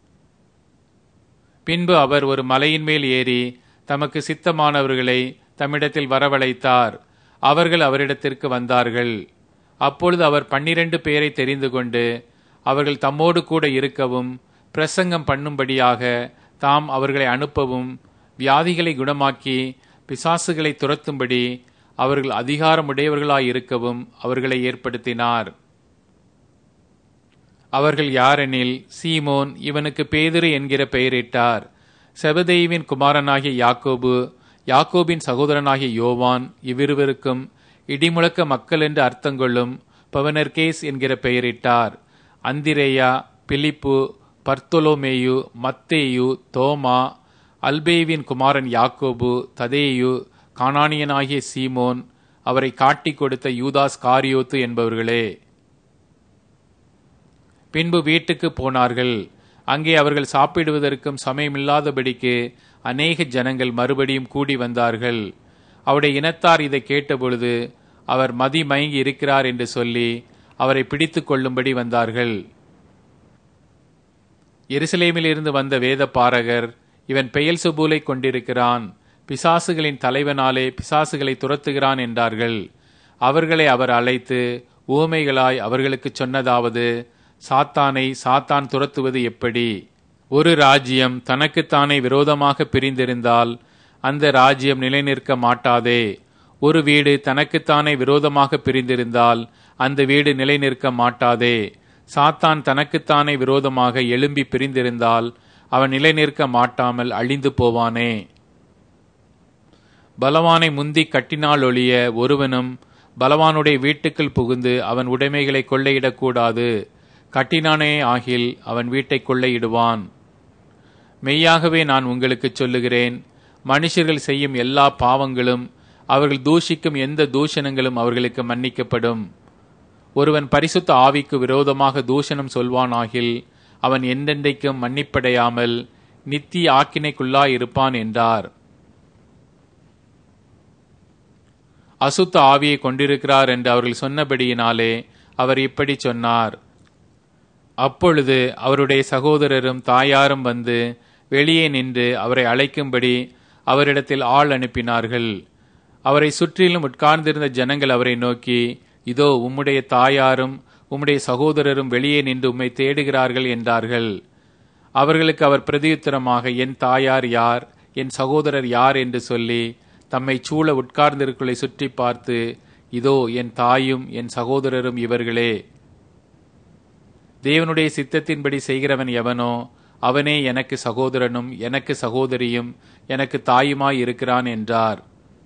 பின்பு அவர் ஒரு மலையின் மேல் ஏறி தமக்கு சித்தமானவர்களை தம்மிடத்தில் வரவழைத்தார் அவர்கள் அவரிடத்திற்கு வந்தார்கள் அப்பொழுது அவர் பன்னிரண்டு பேரை தெரிந்து கொண்டு அவர்கள் தம்மோடு கூட இருக்கவும் பிரசங்கம் பண்ணும்படியாக தாம் அவர்களை அனுப்பவும் வியாதிகளை குணமாக்கி பிசாசுகளை துரத்தும்படி அவர்கள் அதிகாரமுடையவர்களாயிருக்கவும் அவர்களை ஏற்படுத்தினார் அவர்கள் யாரெனில் சீமோன் இவனுக்கு பேதுரு என்கிற பெயரிட்டார் செபதேவின் குமாரனாகிய யாக்கோபு யாக்கோபின் சகோதரனாகிய யோவான் இவ்விருவருக்கும் இடிமுழக்க மக்கள் என்று அர்த்தங்கொள்ளும் பவனர்கேஸ் என்கிற பெயரிட்டார் அந்திரேயா பிலிப்பு பர்த்தொலோமேயு மத்தேயு தோமா அல்பேவின் குமாரன் யாக்கோபு ததேயு கானானியனாகிய சீமோன் அவரை காட்டிக் கொடுத்த யூதாஸ் காரியோத்து என்பவர்களே பின்பு வீட்டுக்கு போனார்கள் அங்கே அவர்கள் சாப்பிடுவதற்கும் சமயமில்லாதபடிக்கு அநேக ஜனங்கள் மறுபடியும் கூடி வந்தார்கள் அவருடைய இனத்தார் இதை கேட்டபொழுது அவர் மதி மயங்கி இருக்கிறார் என்று சொல்லி அவரை பிடித்து கொள்ளும்படி வந்தார்கள் எருசலேமில் இருந்து வந்த வேத பாரகர் இவன் பெயல் சுபூலை கொண்டிருக்கிறான் பிசாசுகளின் தலைவனாலே பிசாசுகளை துரத்துகிறான் என்றார்கள் அவர்களை அவர் அழைத்து ஊமைகளாய் அவர்களுக்கு சொன்னதாவது சாத்தானை சாத்தான் துரத்துவது எப்படி ஒரு ராஜ்யம் தனக்குத்தானே விரோதமாக பிரிந்திருந்தால் அந்த ராஜ்யம் நிலைநிற்க மாட்டாதே ஒரு வீடு தனக்குத்தானே விரோதமாக பிரிந்திருந்தால் அந்த வீடு நிலைநிற்க மாட்டாதே சாத்தான் தனக்குத்தானே விரோதமாக எழும்பி பிரிந்திருந்தால் அவன் நிலைநிற்க மாட்டாமல் அழிந்து போவானே பலவானை முந்தி கட்டினால் ஒழிய ஒருவனும் பலவானுடைய வீட்டுக்குள் புகுந்து அவன் உடைமைகளை கொள்ளையிடக்கூடாது கட்டினானே ஆகில் அவன் வீட்டை கொள்ளையிடுவான் மெய்யாகவே நான் உங்களுக்கு சொல்லுகிறேன் மனுஷர்கள் செய்யும் எல்லா பாவங்களும் அவர்கள் தூஷிக்கும் எந்த தூஷணங்களும் அவர்களுக்கு மன்னிக்கப்படும் ஒருவன் பரிசுத்த ஆவிக்கு விரோதமாக தூஷணம் சொல்வானாகில் அவன் எந்தெந்தைக்கும் மன்னிப்படையாமல் நித்திய ஆக்கினைக்குள்ளாயிருப்பான் என்றார் அசுத்த ஆவியை கொண்டிருக்கிறார் என்று அவர்கள் சொன்னபடியினாலே அவர் இப்படி சொன்னார் அப்பொழுது அவருடைய சகோதரரும் தாயாரும் வந்து வெளியே நின்று அவரை அழைக்கும்படி அவரிடத்தில் ஆள் அனுப்பினார்கள் அவரை சுற்றிலும் உட்கார்ந்திருந்த ஜனங்கள் அவரை நோக்கி இதோ உம்முடைய தாயாரும் உம்முடைய சகோதரரும் வெளியே நின்று உம்மை தேடுகிறார்கள் என்றார்கள் அவர்களுக்கு அவர் பிரதியுத்தரமாக என் தாயார் யார் என் சகோதரர் யார் என்று சொல்லி தம்மை சூழ உட்கார்ந்திருக்களை சுற்றி பார்த்து இதோ என் தாயும் என் சகோதரரும் இவர்களே தேவனுடைய சித்தத்தின்படி செய்கிறவன் எவனோ அவனே எனக்கு சகோதரனும் எனக்கு சகோதரியும் எனக்கு தாயுமாய் இருக்கிறான் என்றார்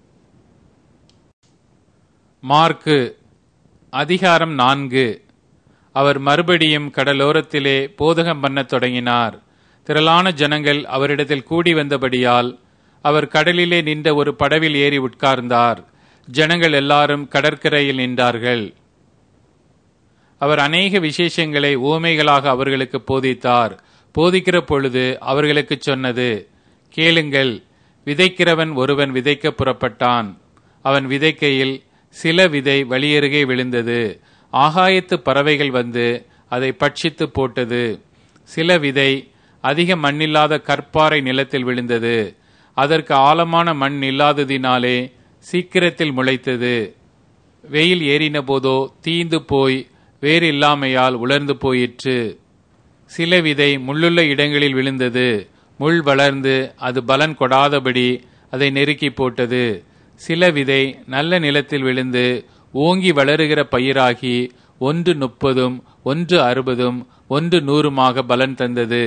மார்க்கு அதிகாரம் நான்கு அவர் மறுபடியும் கடலோரத்திலே போதகம் பண்ணத் தொடங்கினார் திரளான ஜனங்கள் அவரிடத்தில் கூடி வந்தபடியால் அவர் கடலிலே நின்ற ஒரு படவில் ஏறி உட்கார்ந்தார் ஜனங்கள் எல்லாரும் கடற்கரையில் நின்றார்கள் அவர் அநேக விசேஷங்களை ஊமைகளாக அவர்களுக்கு போதித்தார் போதிக்கிற பொழுது அவர்களுக்கு சொன்னது கேளுங்கள் விதைக்கிறவன் ஒருவன் விதைக்க புறப்பட்டான் அவன் விதைக்கையில் சில விதை வழியருகே விழுந்தது ஆகாயத்து பறவைகள் வந்து அதை பட்சித்து போட்டது சில விதை அதிக மண்ணில்லாத கற்பாறை நிலத்தில் விழுந்தது அதற்கு ஆழமான மண் இல்லாததினாலே சீக்கிரத்தில் முளைத்தது வெயில் ஏறின போதோ தீந்து போய் வேறு இல்லாமையால் உலர்ந்து போயிற்று சில விதை முள்ளுள்ள இடங்களில் விழுந்தது முள் வளர்ந்து அது பலன் கொடாதபடி அதை நெருக்கி போட்டது சில விதை நல்ல நிலத்தில் விழுந்து ஓங்கி வளருகிற பயிராகி ஒன்று முப்பதும் ஒன்று அறுபதும் ஒன்று நூறுமாக பலன் தந்தது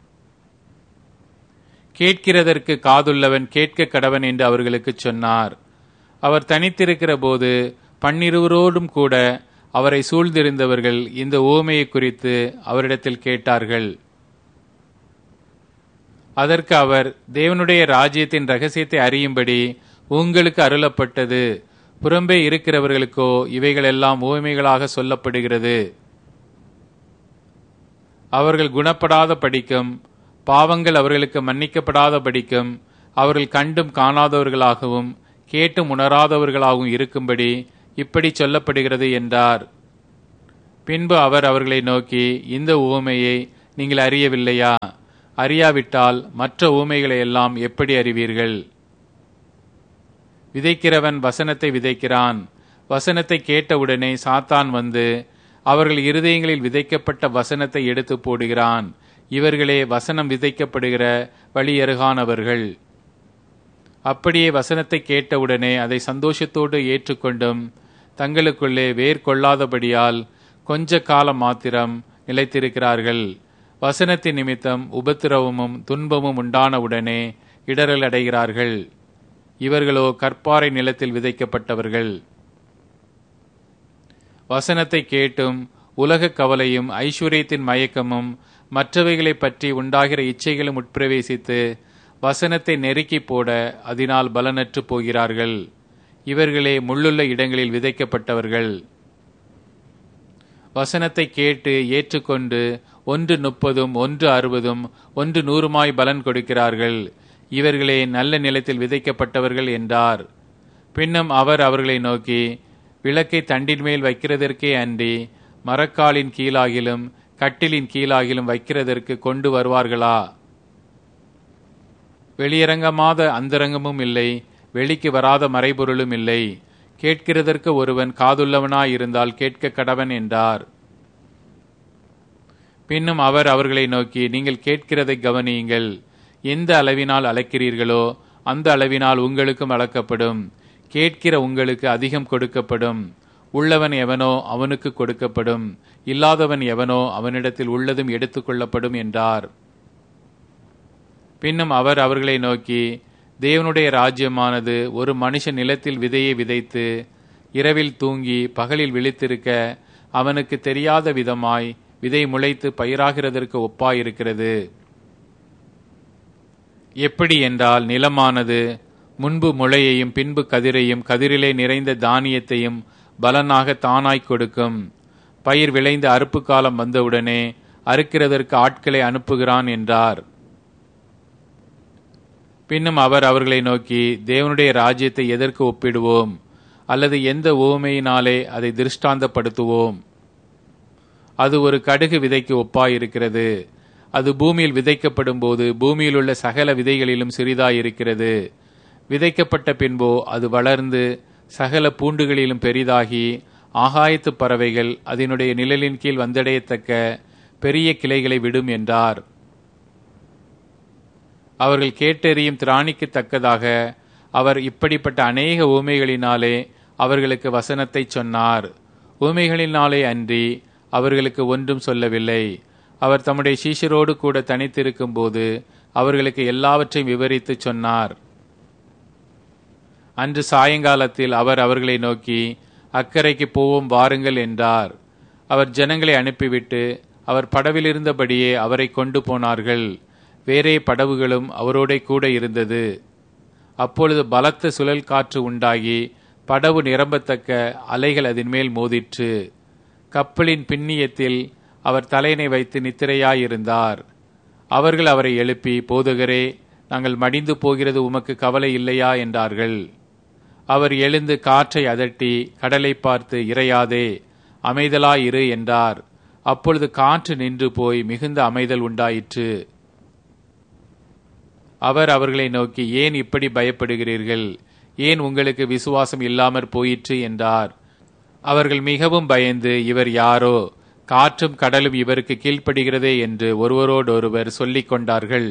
கேட்கிறதற்கு காதுள்ளவன் கேட்க கடவன் என்று அவர்களுக்கு சொன்னார் அவர் தனித்திருக்கிற போது பன்னிருவரோடும் கூட அவரை சூழ்ந்திருந்தவர்கள் இந்த ஓமையை குறித்து அவரிடத்தில் கேட்டார்கள் அதற்கு அவர் தேவனுடைய ராஜ்யத்தின் ரகசியத்தை அறியும்படி உங்களுக்கு அருளப்பட்டது புறம்பே இருக்கிறவர்களுக்கோ இவைகளெல்லாம் ஓமைகளாக சொல்லப்படுகிறது அவர்கள் குணப்படாத படிக்கும் பாவங்கள் அவர்களுக்கு மன்னிக்கப்படாத படிக்கும் அவர்கள் கண்டும் காணாதவர்களாகவும் கேட்டும் உணராதவர்களாகவும் இருக்கும்படி இப்படி சொல்லப்படுகிறது என்றார் பின்பு அவர் அவர்களை நோக்கி இந்த ஊமையை நீங்கள் அறியவில்லையா அறியாவிட்டால் மற்ற ஊமைகளை எல்லாம் எப்படி அறிவீர்கள் விதைக்கிறவன் வசனத்தை விதைக்கிறான் வசனத்தை கேட்டவுடனே சாத்தான் வந்து அவர்கள் இருதயங்களில் விதைக்கப்பட்ட வசனத்தை எடுத்து போடுகிறான் இவர்களே வசனம் விதைக்கப்படுகிற வழியருகானவர்கள் அப்படியே வசனத்தை கேட்டவுடனே அதை சந்தோஷத்தோடு ஏற்றுக்கொண்டும் தங்களுக்குள்ளே வேர் கொள்ளாதபடியால் கொஞ்ச காலம் மாத்திரம் நிலைத்திருக்கிறார்கள் வசனத்தின் நிமித்தம் உபத்திரவமும் துன்பமும் உண்டானவுடனே இடரல் அடைகிறார்கள் இவர்களோ கற்பாறை நிலத்தில் விதைக்கப்பட்டவர்கள் வசனத்தை கேட்டும் உலக கவலையும் ஐஸ்வர்யத்தின் மயக்கமும் மற்றவைகளை பற்றி உண்டாகிற இச்சைகளும் உட்பிரவேசித்து வசனத்தை நெருக்கி போட அதனால் பலனற்று போகிறார்கள் இவர்களே முள்ளுள்ள இடங்களில் விதைக்கப்பட்டவர்கள் வசனத்தை கேட்டு ஏற்றுக்கொண்டு ஒன்று முப்பதும் ஒன்று அறுபதும் ஒன்று நூறுமாய் பலன் கொடுக்கிறார்கள் இவர்களே நல்ல நிலத்தில் விதைக்கப்பட்டவர்கள் என்றார் பின்னும் அவர் அவர்களை நோக்கி விளக்கை தண்டின் மேல் வைக்கிறதற்கே அன்றி மரக்காலின் கீழாகிலும் கட்டிலின் கீழாகிலும் வைக்கிறதற்கு கொண்டு வருவார்களா வெளியரங்கமாத அந்தரங்கமும் இல்லை வெளிக்கு வராத மறைபொருளும் இல்லை கேட்கிறதற்கு ஒருவன் காதுள்ளவனாயிருந்தால் கேட்க கடவன் என்றார் பின்னும் அவர் அவர்களை நோக்கி நீங்கள் கேட்கிறதை கவனியுங்கள் எந்த அளவினால் அளக்கிறீர்களோ அந்த அளவினால் உங்களுக்கும் அளக்கப்படும் கேட்கிற உங்களுக்கு அதிகம் கொடுக்கப்படும் உள்ளவன் எவனோ அவனுக்கு கொடுக்கப்படும் இல்லாதவன் எவனோ அவனிடத்தில் உள்ளதும் எடுத்துக்கொள்ளப்படும் என்றார் பின்னும் அவர் அவர்களை நோக்கி தேவனுடைய ராஜ்யமானது ஒரு மனுஷன் நிலத்தில் விதையை விதைத்து இரவில் தூங்கி பகலில் விழித்திருக்க அவனுக்கு தெரியாத விதமாய் விதை முளைத்து பயிராகிறதற்கு ஒப்பாயிருக்கிறது எப்படி என்றால் நிலமானது முன்பு முளையையும் பின்பு கதிரையும் கதிரிலே நிறைந்த தானியத்தையும் பலனாக தானாய் கொடுக்கும் பயிர் விளைந்த அறுப்பு காலம் வந்தவுடனே அறுக்கிறதற்கு ஆட்களை அனுப்புகிறான் என்றார் பின்னும் அவர் அவர்களை நோக்கி தேவனுடைய ராஜ்யத்தை எதற்கு ஒப்பிடுவோம் அல்லது எந்த ஓமையினாலே அதை திருஷ்டாந்தப்படுத்துவோம் அது ஒரு கடுகு விதைக்கு ஒப்பாயிருக்கிறது அது பூமியில் விதைக்கப்படும் போது பூமியில் உள்ள சகல விதைகளிலும் சிறிதாயிருக்கிறது விதைக்கப்பட்ட பின்போ அது வளர்ந்து சகல பூண்டுகளிலும் பெரிதாகி ஆகாயத்து பறவைகள் அதனுடைய நிழலின் கீழ் வந்தடையத்தக்க பெரிய கிளைகளை விடும் என்றார் அவர்கள் கேட்டெறியும் திராணிக்கு தக்கதாக அவர் இப்படிப்பட்ட அநேக ஊமைகளினாலே அவர்களுக்கு வசனத்தை சொன்னார் ஊமைகளினாலே அன்றி அவர்களுக்கு ஒன்றும் சொல்லவில்லை அவர் தம்முடைய சீஷரோடு கூட தனித்திருக்கும் போது அவர்களுக்கு எல்லாவற்றையும் விவரித்து சொன்னார் அன்று சாயங்காலத்தில் அவர் அவர்களை நோக்கி அக்கறைக்கு போவோம் வாருங்கள் என்றார் அவர் ஜனங்களை அனுப்பிவிட்டு அவர் படவில் இருந்தபடியே அவரை கொண்டு போனார்கள் வேறே படவுகளும் அவரோட கூட இருந்தது அப்பொழுது பலத்த சுழல் காற்று உண்டாகி படவு நிரம்பத்தக்க அலைகள் அதன் மேல் மோதிற்று கப்பலின் பின்னியத்தில் அவர் தலையினை வைத்து நித்திரையாயிருந்தார் அவர்கள் அவரை எழுப்பி போதுகரே நாங்கள் மடிந்து போகிறது உமக்கு கவலை இல்லையா என்றார்கள் அவர் எழுந்து காற்றை அதட்டி கடலை பார்த்து இறையாதே அமைதலாயிரு என்றார் அப்பொழுது காற்று நின்று போய் மிகுந்த அமைதல் உண்டாயிற்று அவர் அவர்களை நோக்கி ஏன் இப்படி பயப்படுகிறீர்கள் ஏன் உங்களுக்கு விசுவாசம் இல்லாமற் போயிற்று என்றார் அவர்கள் மிகவும் பயந்து இவர் யாரோ காற்றும் கடலும் இவருக்கு கீழ்ப்படுகிறதே என்று ஒருவரோடொருவர் சொல்லிக் கொண்டார்கள்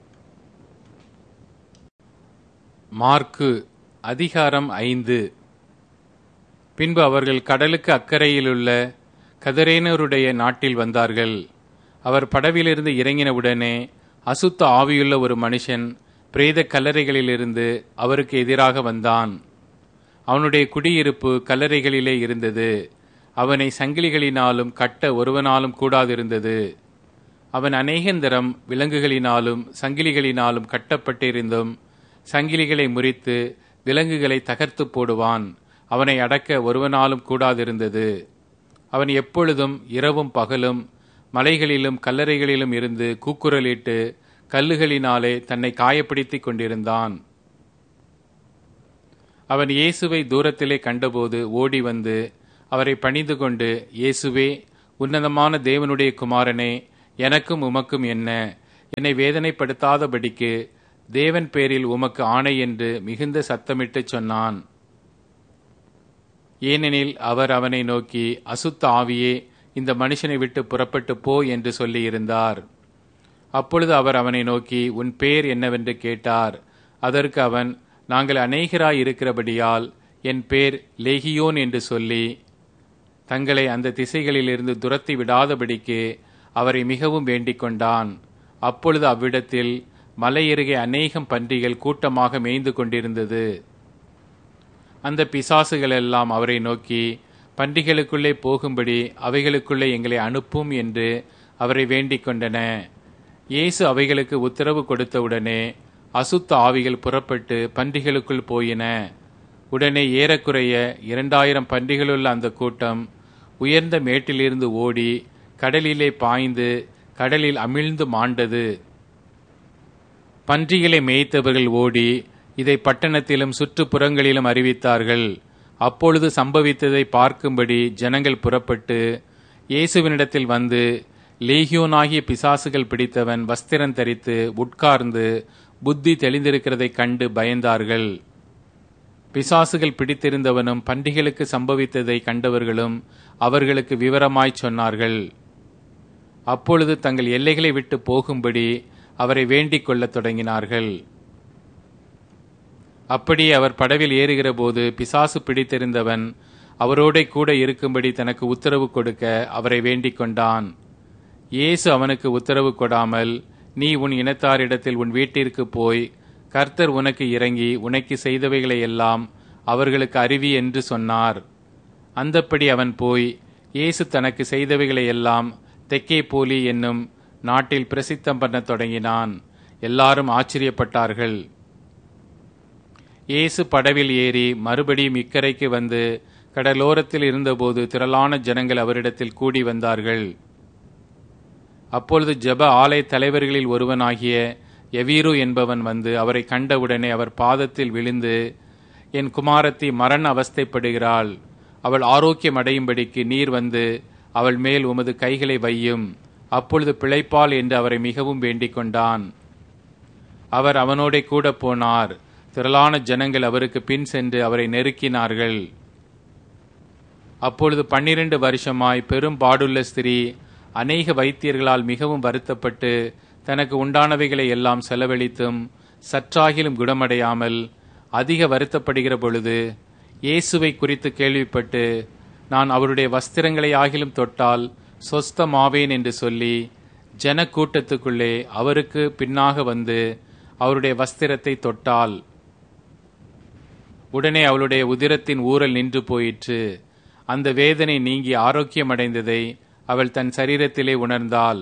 மார்க்கு அதிகாரம் ஐந்து பின்பு அவர்கள் கடலுக்கு அக்கறையிலுள்ள கதரேனருடைய நாட்டில் வந்தார்கள் அவர் படவிலிருந்து இறங்கினவுடனே அசுத்த ஆவியுள்ள ஒரு மனுஷன் பிரேத கல்லறைகளிலிருந்து அவருக்கு எதிராக வந்தான் அவனுடைய குடியிருப்பு கல்லறைகளிலே இருந்தது அவனை சங்கிலிகளினாலும் கட்ட ஒருவனாலும் கூடாதிருந்தது அவன் அநேகந்தரம் விலங்குகளினாலும் சங்கிலிகளினாலும் கட்டப்பட்டிருந்தும் சங்கிலிகளை முறித்து விலங்குகளை தகர்த்து போடுவான் அவனை அடக்க ஒருவனாலும் கூடாதிருந்தது அவன் எப்பொழுதும் இரவும் பகலும் மலைகளிலும் கல்லறைகளிலும் இருந்து கூக்குரலிட்டு கல்லுகளினாலே தன்னை காயப்படுத்திக் கொண்டிருந்தான் அவன் இயேசுவை தூரத்திலே கண்டபோது ஓடி வந்து அவரை பணிந்து கொண்டு இயேசுவே உன்னதமான தேவனுடைய குமாரனே எனக்கும் உமக்கும் என்ன என்னை வேதனைப்படுத்தாதபடிக்கு தேவன் பேரில் உமக்கு ஆணை என்று மிகுந்த சத்தமிட்டு சொன்னான் ஏனெனில் அவர் அவனை நோக்கி அசுத்த ஆவியே இந்த மனுஷனை விட்டு புறப்பட்டு போ என்று சொல்லியிருந்தார் அப்பொழுது அவர் அவனை நோக்கி உன் பேர் என்னவென்று கேட்டார் அதற்கு அவன் நாங்கள் அநேகராய் இருக்கிறபடியால் என் பேர் லேகியோன் என்று சொல்லி தங்களை அந்த திசைகளிலிருந்து துரத்தி விடாதபடிக்கு அவரை மிகவும் வேண்டிக் கொண்டான் அப்பொழுது அவ்விடத்தில் மலையருகே அநேகம் பன்றிகள் கூட்டமாக மேய்ந்து கொண்டிருந்தது அந்த பிசாசுகள் எல்லாம் அவரை நோக்கி பன்றிகளுக்குள்ளே போகும்படி அவைகளுக்குள்ளே எங்களை அனுப்பும் என்று அவரை வேண்டிக் கொண்டன இயேசு அவைகளுக்கு உத்தரவு கொடுத்தவுடனே அசுத்த ஆவிகள் புறப்பட்டு பன்றிகளுக்குள் போயின உடனே ஏறக்குறைய இரண்டாயிரம் பன்றிகளுள்ள அந்த கூட்டம் உயர்ந்த மேட்டிலிருந்து ஓடி கடலிலே பாய்ந்து கடலில் அமிழ்ந்து மாண்டது பன்றிகளை மேய்த்தவர்கள் ஓடி இதை பட்டணத்திலும் சுற்றுப்புறங்களிலும் அறிவித்தார்கள் அப்பொழுது சம்பவித்ததை பார்க்கும்படி ஜனங்கள் புறப்பட்டு இயேசுவினிடத்தில் வந்து லேகியோனாகிய பிசாசுகள் பிடித்தவன் வஸ்திரம் தரித்து உட்கார்ந்து புத்தி தெளிந்திருக்கிறதைக் கண்டு பயந்தார்கள் பிசாசுகள் பிடித்திருந்தவனும் பண்டிகளுக்கு சம்பவித்ததை கண்டவர்களும் அவர்களுக்கு விவரமாய் சொன்னார்கள் அப்பொழுது தங்கள் எல்லைகளை விட்டு போகும்படி அவரை வேண்டிக் கொள்ளத் தொடங்கினார்கள் அப்படியே அவர் படவில் ஏறுகிற போது பிசாசு பிடித்திருந்தவன் அவரோட கூட இருக்கும்படி தனக்கு உத்தரவு கொடுக்க அவரை வேண்டிக் கொண்டான் இயேசு அவனுக்கு உத்தரவு கொடாமல் நீ உன் இனத்தாரிடத்தில் உன் வீட்டிற்கு போய் கர்த்தர் உனக்கு இறங்கி உனக்கு செய்தவைகளை எல்லாம் அவர்களுக்கு அறிவி என்று சொன்னார் அந்தப்படி அவன் போய் இயேசு தனக்கு செய்தவைகளை எல்லாம் தெக்கே போலி என்னும் நாட்டில் பிரசித்தம் பண்ணத் தொடங்கினான் எல்லாரும் ஆச்சரியப்பட்டார்கள் இயேசு படவில் ஏறி மறுபடியும் இக்கரைக்கு வந்து கடலோரத்தில் இருந்தபோது திரளான ஜனங்கள் அவரிடத்தில் கூடி வந்தார்கள் அப்பொழுது ஜெப ஆலய தலைவர்களில் ஒருவனாகிய எவீரு என்பவன் வந்து அவரை கண்டவுடனே அவர் பாதத்தில் விழுந்து என் குமாரத்தி மரண அவஸ்தைப்படுகிறாள் அவள் ஆரோக்கியம் அடையும்படிக்கு நீர் வந்து அவள் மேல் உமது கைகளை வையும் அப்பொழுது பிழைப்பாள் என்று அவரை மிகவும் வேண்டிக் கொண்டான் அவர் அவனோட கூட போனார் திரளான ஜனங்கள் அவருக்கு பின் சென்று அவரை நெருக்கினார்கள் அப்பொழுது பன்னிரண்டு வருஷமாய் பெரும் பாடுள்ள ஸ்திரீ அநேக வைத்தியர்களால் மிகவும் வருத்தப்பட்டு தனக்கு உண்டானவைகளை எல்லாம் செலவழித்தும் சற்றாகிலும் குணமடையாமல் அதிக வருத்தப்படுகிற பொழுது இயேசுவை குறித்து கேள்விப்பட்டு நான் அவருடைய வஸ்திரங்களை ஆகிலும் தொட்டால் சொஸ்தமாவேன் என்று சொல்லி ஜன கூட்டத்துக்குள்ளே அவருக்கு பின்னாக வந்து அவருடைய வஸ்திரத்தை தொட்டால் உடனே அவளுடைய உதிரத்தின் ஊரல் நின்று போயிற்று அந்த வேதனை நீங்கி ஆரோக்கியமடைந்ததை அவள் தன் சரீரத்திலே உணர்ந்தாள்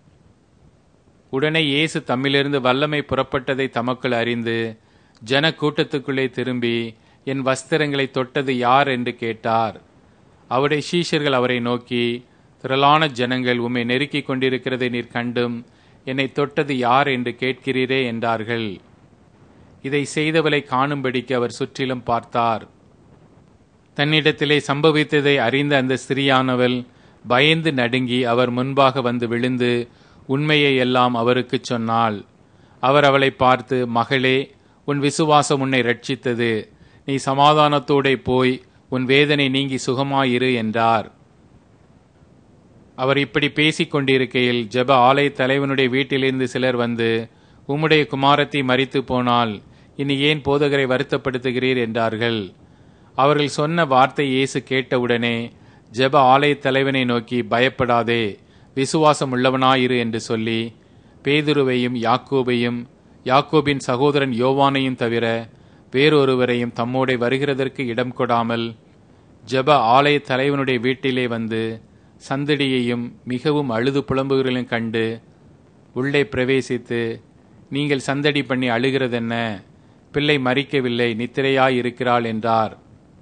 உடனே இயேசு தம்மிலிருந்து வல்லமை புறப்பட்டதை தமக்குள் அறிந்து ஜன கூட்டத்துக்குள்ளே திரும்பி என் வஸ்திரங்களை தொட்டது யார் என்று கேட்டார் அவருடைய சீஷர்கள் அவரை நோக்கி திரளான ஜனங்கள் உம்மை நெருக்கிக் கொண்டிருக்கிறதை நீர் கண்டும் என்னை தொட்டது யார் என்று கேட்கிறீரே என்றார்கள் இதை செய்தவளை காணும்படிக்கு அவர் சுற்றிலும் பார்த்தார் தன்னிடத்திலே சம்பவித்ததை அறிந்த அந்த ஸ்திரியானவள் பயந்து நடுங்கி அவர் முன்பாக வந்து விழுந்து உண்மையை எல்லாம் அவருக்கு சொன்னாள் அவர் அவளை பார்த்து மகளே உன் விசுவாசம் உன்னை ரட்சித்தது நீ சமாதானத்தோடே போய் உன் வேதனை நீங்கி சுகமாயிரு என்றார் அவர் இப்படி பேசிக் கொண்டிருக்கையில் ஜெப ஆலய தலைவனுடைய வீட்டிலிருந்து சிலர் வந்து உம்முடைய குமாரத்தை மறித்து போனால் இனி ஏன் போதகரை வருத்தப்படுத்துகிறீர் என்றார்கள் அவர்கள் சொன்ன வார்த்தை இயேசு கேட்டவுடனே ஜெப ஆலய தலைவனை நோக்கி பயப்படாதே விசுவாசம் உள்ளவனாயிரு என்று சொல்லி பேதுருவையும் யாக்கோபையும் யாக்கோபின் சகோதரன் யோவானையும் தவிர வேறொருவரையும் தம்மோடே வருகிறதற்கு இடம் கொடாமல் ஜெப ஆலய தலைவனுடைய வீட்டிலே வந்து சந்தடியையும் மிகவும் அழுது புலம்புகளையும் கண்டு உள்ளே பிரவேசித்து நீங்கள் சந்தடி பண்ணி அழுகிறதென்ன பிள்ளை மறிக்கவில்லை நித்திரையாய் இருக்கிறாள் என்றார்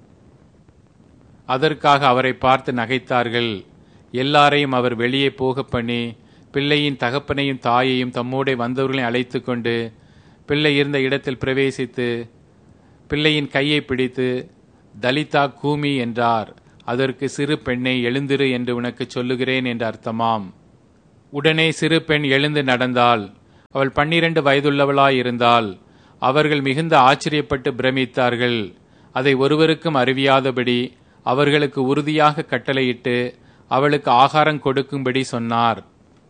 அதற்காக அவரை பார்த்து நகைத்தார்கள் எல்லாரையும் அவர் வெளியே போக பண்ணி பிள்ளையின் தகப்பனையும் தாயையும் தம்மோடே வந்தவர்களையும் அழைத்து கொண்டு பிள்ளை இருந்த இடத்தில் பிரவேசித்து பிள்ளையின் கையை பிடித்து தலிதா கூமி என்றார் அதற்கு சிறு பெண்ணை எழுந்திரு என்று உனக்கு சொல்லுகிறேன் என்று அர்த்தமாம் உடனே சிறு பெண் எழுந்து நடந்தாள் அவள் பன்னிரண்டு வயதுள்ளவளாயிருந்தாள் அவர்கள் மிகுந்த ஆச்சரியப்பட்டு பிரமித்தார்கள் அதை ஒருவருக்கும் அறிவியாதபடி அவர்களுக்கு உறுதியாக கட்டளையிட்டு அவளுக்கு ஆகாரம் கொடுக்கும்படி சொன்னார்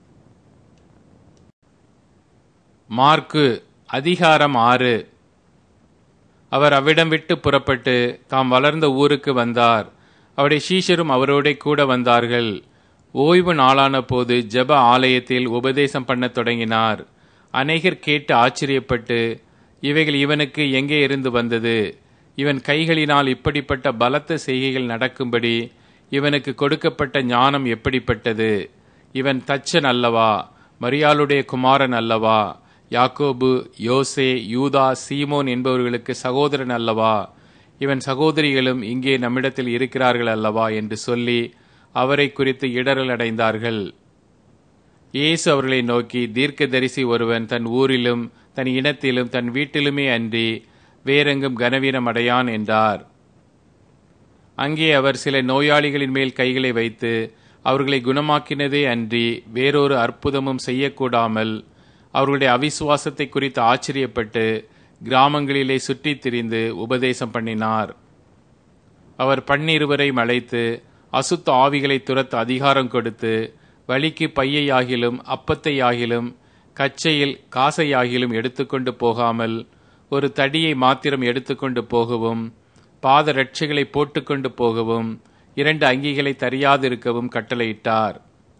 மார்க்கு அதிகாரம் ஆறு அவர் அவ்விடம் விட்டு புறப்பட்டு தாம் வளர்ந்த ஊருக்கு வந்தார் அவருடைய சீஷரும் அவரோட கூட வந்தார்கள் ஓய்வு நாளான போது ஜெப ஆலயத்தில் உபதேசம் பண்ணத் தொடங்கினார் அநேகர் கேட்டு ஆச்சரியப்பட்டு இவைகள் இவனுக்கு எங்கே இருந்து வந்தது இவன் கைகளினால் இப்படிப்பட்ட பலத்த செய்கைகள் நடக்கும்படி இவனுக்கு கொடுக்கப்பட்ட ஞானம் எப்படிப்பட்டது இவன் தச்சன் அல்லவா மரியாளுடைய குமாரன் அல்லவா யாக்கோபு யோசே யூதா சீமோன் என்பவர்களுக்கு சகோதரன் அல்லவா இவன் சகோதரிகளும் இங்கே நம்மிடத்தில் இருக்கிறார்கள் அல்லவா என்று சொல்லி அவரை குறித்து இடரல் அடைந்தார்கள் இயேசு அவர்களை நோக்கி தீர்க்கதரிசி ஒருவன் தன் ஊரிலும் தன் இனத்திலும் தன் வீட்டிலுமே அன்றி வேறெங்கும் கனவீனம் அடையான் என்றார் அங்கே அவர் சில நோயாளிகளின் மேல் கைகளை வைத்து அவர்களை குணமாக்கினதே அன்றி வேறொரு அற்புதமும் செய்யக்கூடாமல் அவர்களுடைய அவிசுவாசத்தை குறித்து ஆச்சரியப்பட்டு கிராமங்களிலே சுற்றித் திரிந்து உபதேசம் பண்ணினார் அவர் பன்னிருவரை அழைத்து அசுத்த ஆவிகளை துரத்த அதிகாரம் கொடுத்து வழிக்கு பையையாகிலும் அப்பத்தையாகிலும் கச்சையில் காசையாகிலும் எடுத்துக்கொண்டு போகாமல் ஒரு தடியை மாத்திரம் எடுத்துக்கொண்டு போகவும் பாத ரட்சைகளை போட்டுக்கொண்டு போகவும் இரண்டு அங்கிகளை தரியாதிருக்கவும் கட்டளையிட்டார்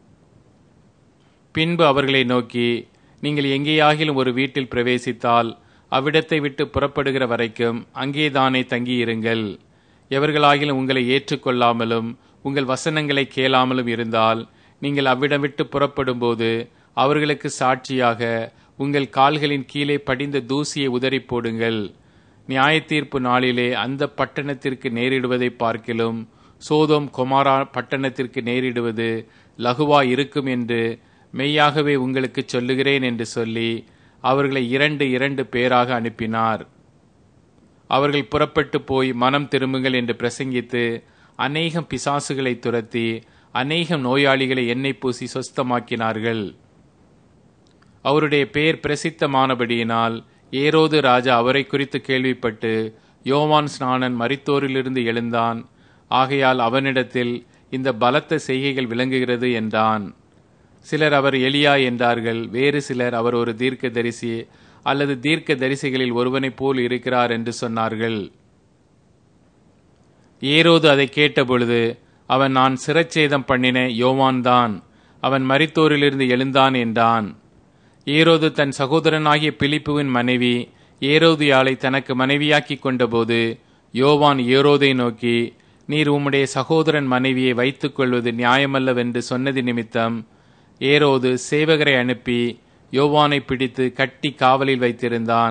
பின்பு அவர்களை நோக்கி நீங்கள் எங்கேயாகிலும் ஒரு வீட்டில் பிரவேசித்தால் அவ்விடத்தை விட்டு புறப்படுகிற வரைக்கும் அங்கேதானே தங்கியிருங்கள் எவர்களாகிலும் உங்களை ஏற்றுக்கொள்ளாமலும் உங்கள் வசனங்களை கேளாமலும் இருந்தால் நீங்கள் அவ்விடம் விட்டு புறப்படும்போது அவர்களுக்கு சாட்சியாக உங்கள் கால்களின் கீழே படிந்த தூசியை உதறி போடுங்கள் நியாய தீர்ப்பு நாளிலே அந்த பட்டணத்திற்கு நேரிடுவதை பார்க்கிலும் சோதோம் கொமாரா பட்டணத்திற்கு நேரிடுவது லகுவா இருக்கும் என்று மெய்யாகவே உங்களுக்கு சொல்லுகிறேன் என்று சொல்லி அவர்களை இரண்டு இரண்டு பேராக அனுப்பினார் அவர்கள் புறப்பட்டு போய் மனம் திரும்புங்கள் என்று பிரசங்கித்து அநேகம் பிசாசுகளை துரத்தி அநேகம் நோயாளிகளை எண்ணெய் பூசி சொஸ்தமாக்கினார்கள் அவருடைய பெயர் பிரசித்தமானபடியினால் ஏரோது ராஜா அவரை குறித்து கேள்விப்பட்டு யோவான் ஸ்நானன் மரித்தோரிலிருந்து எழுந்தான் ஆகையால் அவனிடத்தில் இந்த பலத்த செய்கைகள் விளங்குகிறது என்றான் சிலர் அவர் எலியா என்றார்கள் வேறு சிலர் அவர் ஒரு தீர்க்க தரிசி அல்லது தீர்க்க தரிசிகளில் ஒருவனைப் போல் இருக்கிறார் என்று சொன்னார்கள் ஏரோது அதை கேட்டபொழுது அவன் நான் சிரச்சேதம் பண்ணின யோவான்தான் அவன் மரித்தோரிலிருந்து எழுந்தான் என்றான் ஏரோது தன் சகோதரனாகிய பிலிப்புவின் மனைவி ஏரோதியாளை தனக்கு மனைவியாக்கி கொண்டபோது யோவான் ஏரோதை நோக்கி நீர் உம்முடைய சகோதரன் மனைவியை வைத்துக் கொள்வது நியாயமல்லவென்று சொன்னது நிமித்தம் ஏரோது சேவகரை அனுப்பி யோவானை பிடித்து கட்டி காவலில் வைத்திருந்தான்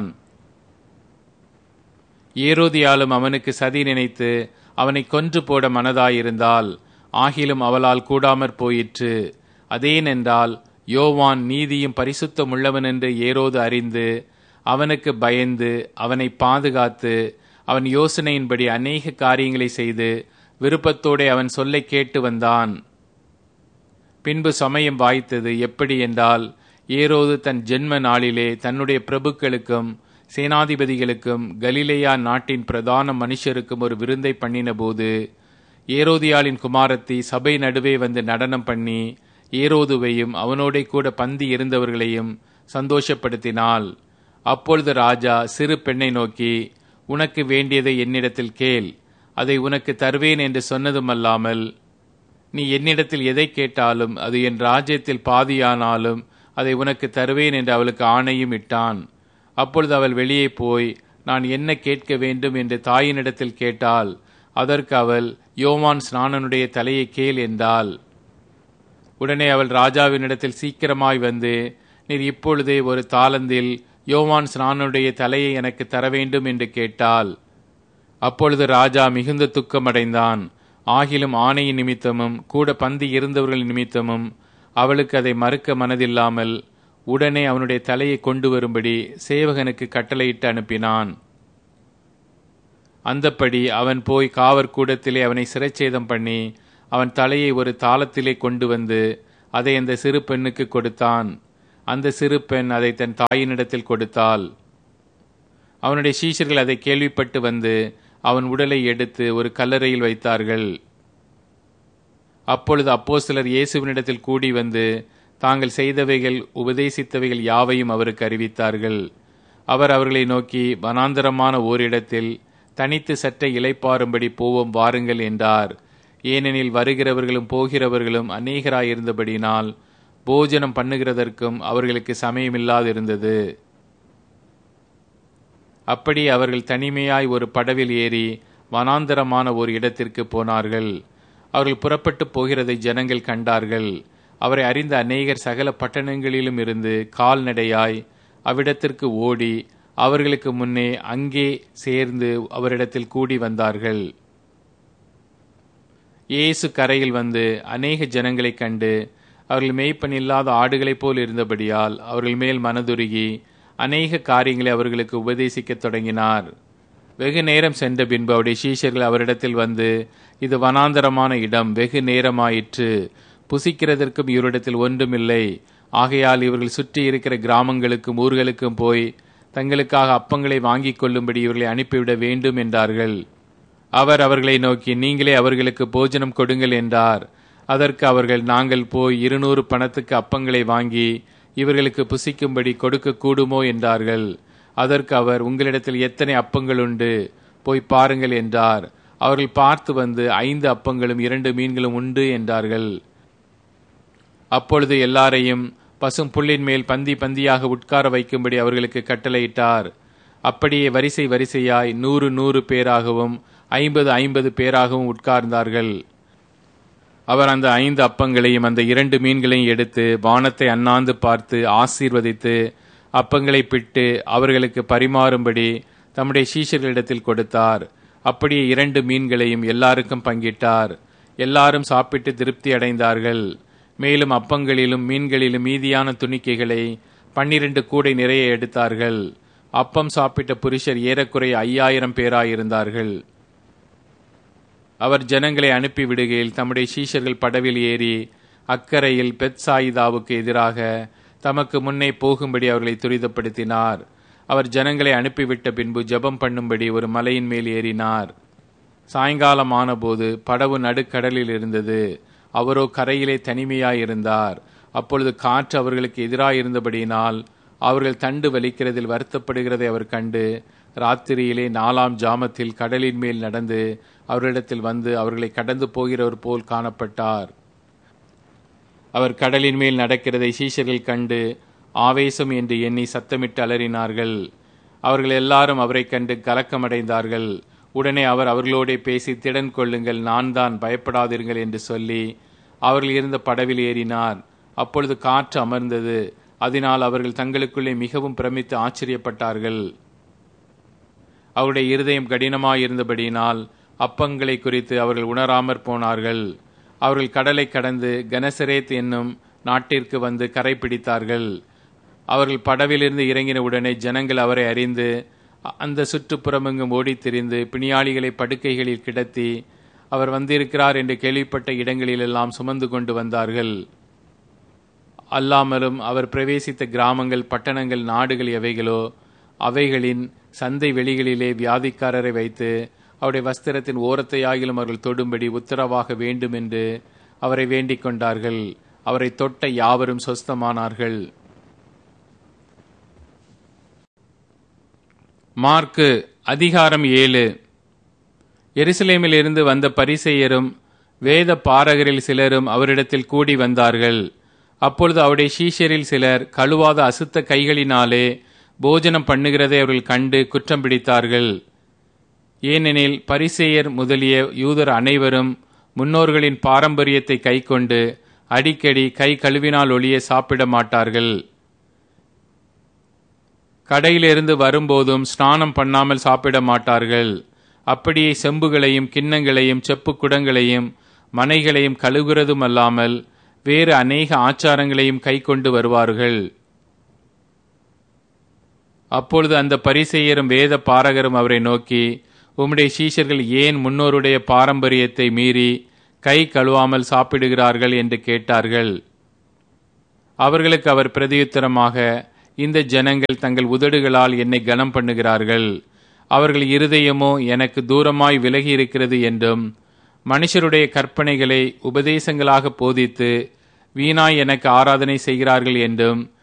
ஏரோதியாலும் அவனுக்கு சதி நினைத்து அவனை கொன்று போட மனதாயிருந்தால் ஆகிலும் அவளால் கூடாமற் போயிற்று அதேனென்றால் யோவான் நீதியும் பரிசுத்தம் உள்ளவன் என்று ஏரோது அறிந்து அவனுக்கு பயந்து அவனை பாதுகாத்து அவன் யோசனையின்படி அநேக காரியங்களை செய்து விருப்பத்தோടെ அவன் சொல்லை கேட்டு வந்தான் பின்பு சமயம் வாய்த்தது எப்படி என்றால் ஏரோது தன் ஜென்ம நாளிலே தன்னுடைய பிரபுக்களுக்கும் சேனாதிபதிகளுக்கும் கலிலேயா நாட்டின் பிரதான மனுஷருக்கும் ஒரு விருந்தை பண்ணினபோது ஏரோதியாளின் குமாரத்தி சபை நடுவே வந்து நடனம் பண்ணி ஏரோதுவையும் அவனோட கூட பந்தி இருந்தவர்களையும் சந்தோஷப்படுத்தினாள் அப்பொழுது ராஜா சிறு பெண்ணை நோக்கி உனக்கு வேண்டியதை என்னிடத்தில் கேள் அதை உனக்கு தருவேன் என்று சொன்னதுமல்லாமல் நீ என்னிடத்தில் எதை கேட்டாலும் அது என் ராஜ்யத்தில் பாதியானாலும் அதை உனக்கு தருவேன் என்று அவளுக்கு ஆணையும் இட்டான் அப்பொழுது அவள் வெளியே போய் நான் என்ன கேட்க வேண்டும் என்று தாயினிடத்தில் கேட்டால் அதற்கு அவள் யோவான் ஸ்நானனுடைய தலையை கேள் என்றாள் உடனே அவள் ராஜாவினிடத்தில் சீக்கிரமாய் வந்து நீர் இப்பொழுதே ஒரு தாளந்தில் யோவான் ஸ்நானனுடைய தலையை எனக்கு தர வேண்டும் என்று கேட்டாள் அப்பொழுது ராஜா மிகுந்த துக்கமடைந்தான் ஆகிலும் ஆணையின் நிமித்தமும் கூட பந்தி இருந்தவர்கள் நிமித்தமும் அவளுக்கு அதை மறுக்க மனதில்லாமல் உடனே அவனுடைய தலையை கொண்டு வரும்படி சேவகனுக்கு கட்டளையிட்டு அனுப்பினான் அந்தப்படி அவன் போய் காவற்கூடத்திலே அவனை சிறைச்சேதம் பண்ணி அவன் தலையை ஒரு தாளத்திலே கொண்டு வந்து அதை அந்த சிறு பெண்ணுக்கு கொடுத்தான் அந்த சிறு பெண் அதை தன் தாயினிடத்தில் கொடுத்தாள் அவனுடைய சீஷர்கள் அதை கேள்விப்பட்டு வந்து அவன் உடலை எடுத்து ஒரு கல்லறையில் வைத்தார்கள் அப்பொழுது அப்போஸ்தலர் இயேசுவினிடத்தில் கூடி வந்து தாங்கள் செய்தவைகள் உபதேசித்தவைகள் யாவையும் அவருக்கு அறிவித்தார்கள் அவர் அவர்களை நோக்கி வனாந்தரமான ஓரிடத்தில் தனித்து சற்றை இலைப்பாரும்படி போவோம் வாருங்கள் என்றார் ஏனெனில் வருகிறவர்களும் போகிறவர்களும் அநேகராயிருந்தபடினால் போஜனம் பண்ணுகிறதற்கும் அவர்களுக்கு சமயமில்லாதிருந்தது அப்படி அவர்கள் தனிமையாய் ஒரு படவில் ஏறி வனாந்தரமான ஒரு இடத்திற்கு போனார்கள் அவர்கள் புறப்பட்டு போகிறதை ஜனங்கள் கண்டார்கள் அவரை அறிந்த அநேகர் சகல பட்டணங்களிலும் இருந்து கால்நடையாய் அவ்விடத்திற்கு ஓடி அவர்களுக்கு முன்னே அங்கே சேர்ந்து அவரிடத்தில் கூடி வந்தார்கள் இயேசு கரையில் வந்து அநேக ஜனங்களைக் கண்டு அவர்கள் மேய்ப்பன் இல்லாத ஆடுகளைப் போல் இருந்தபடியால் அவர்கள் மேல் மனதுருகி அநேக காரியங்களை அவர்களுக்கு உபதேசிக்கத் தொடங்கினார் வெகு நேரம் சென்ற பின்பு அவருடைய சீஷர்கள் அவரிடத்தில் வந்து இது வனாந்தரமான இடம் வெகு நேரமாயிற்று புசிக்கிறதற்கும் இவரிடத்தில் ஒன்றுமில்லை ஆகையால் இவர்கள் சுற்றி இருக்கிற கிராமங்களுக்கும் ஊர்களுக்கும் போய் தங்களுக்காக அப்பங்களை வாங்கிக் கொள்ளும்படி இவர்களை அனுப்பிவிட வேண்டும் என்றார்கள் அவர் அவர்களை நோக்கி நீங்களே அவர்களுக்கு போஜனம் கொடுங்கள் என்றார் அதற்கு அவர்கள் நாங்கள் போய் இருநூறு பணத்துக்கு அப்பங்களை வாங்கி இவர்களுக்கு புசிக்கும்படி கொடுக்க கூடுமோ என்றார்கள் அதற்கு அவர் உங்களிடத்தில் எத்தனை அப்பங்கள் உண்டு போய் பாருங்கள் என்றார் அவர்கள் பார்த்து வந்து ஐந்து அப்பங்களும் இரண்டு மீன்களும் உண்டு என்றார்கள் அப்பொழுது எல்லாரையும் பசும் புல்லின் மேல் பந்தி பந்தியாக உட்கார வைக்கும்படி அவர்களுக்கு கட்டளையிட்டார் அப்படியே வரிசை வரிசையாய் நூறு நூறு பேராகவும் ஐம்பது ஐம்பது பேராகவும் உட்கார்ந்தார்கள் அவர் அந்த ஐந்து அப்பங்களையும் அந்த இரண்டு மீன்களையும் எடுத்து வானத்தை அண்ணாந்து பார்த்து ஆசீர்வதித்து அப்பங்களை பிட்டு அவர்களுக்கு பரிமாறும்படி தம்முடைய சீஷர்களிடத்தில் கொடுத்தார் அப்படியே இரண்டு மீன்களையும் எல்லாருக்கும் பங்கிட்டார் எல்லாரும் சாப்பிட்டு திருப்தி அடைந்தார்கள் மேலும் அப்பங்களிலும் மீன்களிலும் மீதியான துணிக்கைகளை பன்னிரண்டு கூடை நிறைய எடுத்தார்கள் அப்பம் சாப்பிட்ட புருஷர் ஏறக்குறைய ஐயாயிரம் பேராயிருந்தார்கள் அவர் ஜனங்களை அனுப்பி விடுகையில் தம்முடைய சீஷர்கள் படவில் ஏறி அக்கறையில் பெத்சாயிதாவுக்கு எதிராக தமக்கு முன்னே போகும்படி அவர்களை துரிதப்படுத்தினார் அவர் ஜனங்களை அனுப்பிவிட்ட பின்பு ஜெபம் பண்ணும்படி ஒரு மலையின் மேல் ஏறினார் சாயங்காலம் ஆனபோது படவு நடுக்கடலில் இருந்தது அவரோ கரையிலே தனிமையாயிருந்தார் அப்பொழுது காற்று அவர்களுக்கு எதிராயிருந்தபடியினால் அவர்கள் தண்டு வலிக்கிறதில் வருத்தப்படுகிறதை அவர் கண்டு ராத்திரியிலே நாலாம் ஜாமத்தில் கடலின் மேல் நடந்து அவரிடத்தில் வந்து அவர்களை கடந்து போகிறவர் போல் காணப்பட்டார் அவர் கடலின் மேல் நடக்கிறதை சீஷர்கள் கண்டு ஆவேசம் என்று எண்ணி சத்தமிட்டு அலறினார்கள் அவர்கள் எல்லாரும் அவரை கண்டு கலக்கமடைந்தார்கள் உடனே அவர் அவர்களோடே பேசி திடன் கொள்ளுங்கள் நான் தான் பயப்படாதீர்கள் என்று சொல்லி அவர்கள் இருந்த படவில் ஏறினார் அப்பொழுது காற்று அமர்ந்தது அதனால் அவர்கள் தங்களுக்குள்ளே மிகவும் பிரமித்து ஆச்சரியப்பட்டார்கள் அவருடைய இருதயம் கடினமாயிருந்தபடியினால் அப்பங்களை குறித்து அவர்கள் உணராமற் போனார்கள் அவர்கள் கடலை கடந்து கனசரேத் என்னும் நாட்டிற்கு வந்து கரை பிடித்தார்கள் அவர்கள் படவிலிருந்து இறங்கின உடனே ஜனங்கள் அவரை அறிந்து அந்த சுற்றுப்புறமெங்கும் ஓடித் திரிந்து பிணியாளிகளை படுக்கைகளில் கிடத்தி அவர் வந்திருக்கிறார் என்று கேள்விப்பட்ட இடங்களிலெல்லாம் சுமந்து கொண்டு வந்தார்கள் அல்லாமலும் அவர் பிரவேசித்த கிராமங்கள் பட்டணங்கள் நாடுகள் எவைகளோ அவைகளின் சந்தை வெளிகளிலே வியாதிக்காரரை வைத்து அவருடைய வஸ்திரத்தின் ஓரத்தையாகிலும் அவர்கள் தொடும்படி உத்தரவாக வேண்டும் என்று அவரை வேண்டிக் கொண்டார்கள் அவரை தொட்ட யாவரும் சொஸ்தமானார்கள் மார்க்கு அதிகாரம் ஏழு எருசலேமில் இருந்து வந்த பரிசெயரும் வேத பாரகரில் சிலரும் அவரிடத்தில் கூடி வந்தார்கள் அப்பொழுது அவருடைய சீஷரில் சிலர் கழுவாத அசுத்த கைகளினாலே போஜனம் பண்ணுகிறதை அவர்கள் கண்டு குற்றம் பிடித்தார்கள் ஏனெனில் பரிசேயர் முதலிய யூதர் அனைவரும் முன்னோர்களின் பாரம்பரியத்தை கைக்கொண்டு அடிக்கடி கை கழுவினால் ஒளிய சாப்பிட மாட்டார்கள் கடையிலிருந்து வரும்போதும் ஸ்நானம் பண்ணாமல் சாப்பிட மாட்டார்கள் அப்படியே செம்புகளையும் கிண்ணங்களையும் செப்பு குடங்களையும் மனைகளையும் கழுகுறதும் அல்லாமல் வேறு அநேக ஆச்சாரங்களையும் கை கொண்டு வருவார்கள் அப்பொழுது அந்த பரிசெயரும் வேத பாரகரும் அவரை நோக்கி உம்முடைய சீஷர்கள் ஏன் முன்னோருடைய பாரம்பரியத்தை மீறி கை கழுவாமல் சாப்பிடுகிறார்கள் என்று கேட்டார்கள் அவர்களுக்கு அவர் பிரதியுத்தரமாக இந்த ஜனங்கள் தங்கள் உதடுகளால் என்னை கனம் பண்ணுகிறார்கள் அவர்கள் இருதயமோ எனக்கு தூரமாய் விலகி இருக்கிறது என்றும் மனுஷருடைய கற்பனைகளை உபதேசங்களாக போதித்து வீணாய் எனக்கு ஆராதனை செய்கிறார்கள் என்றும்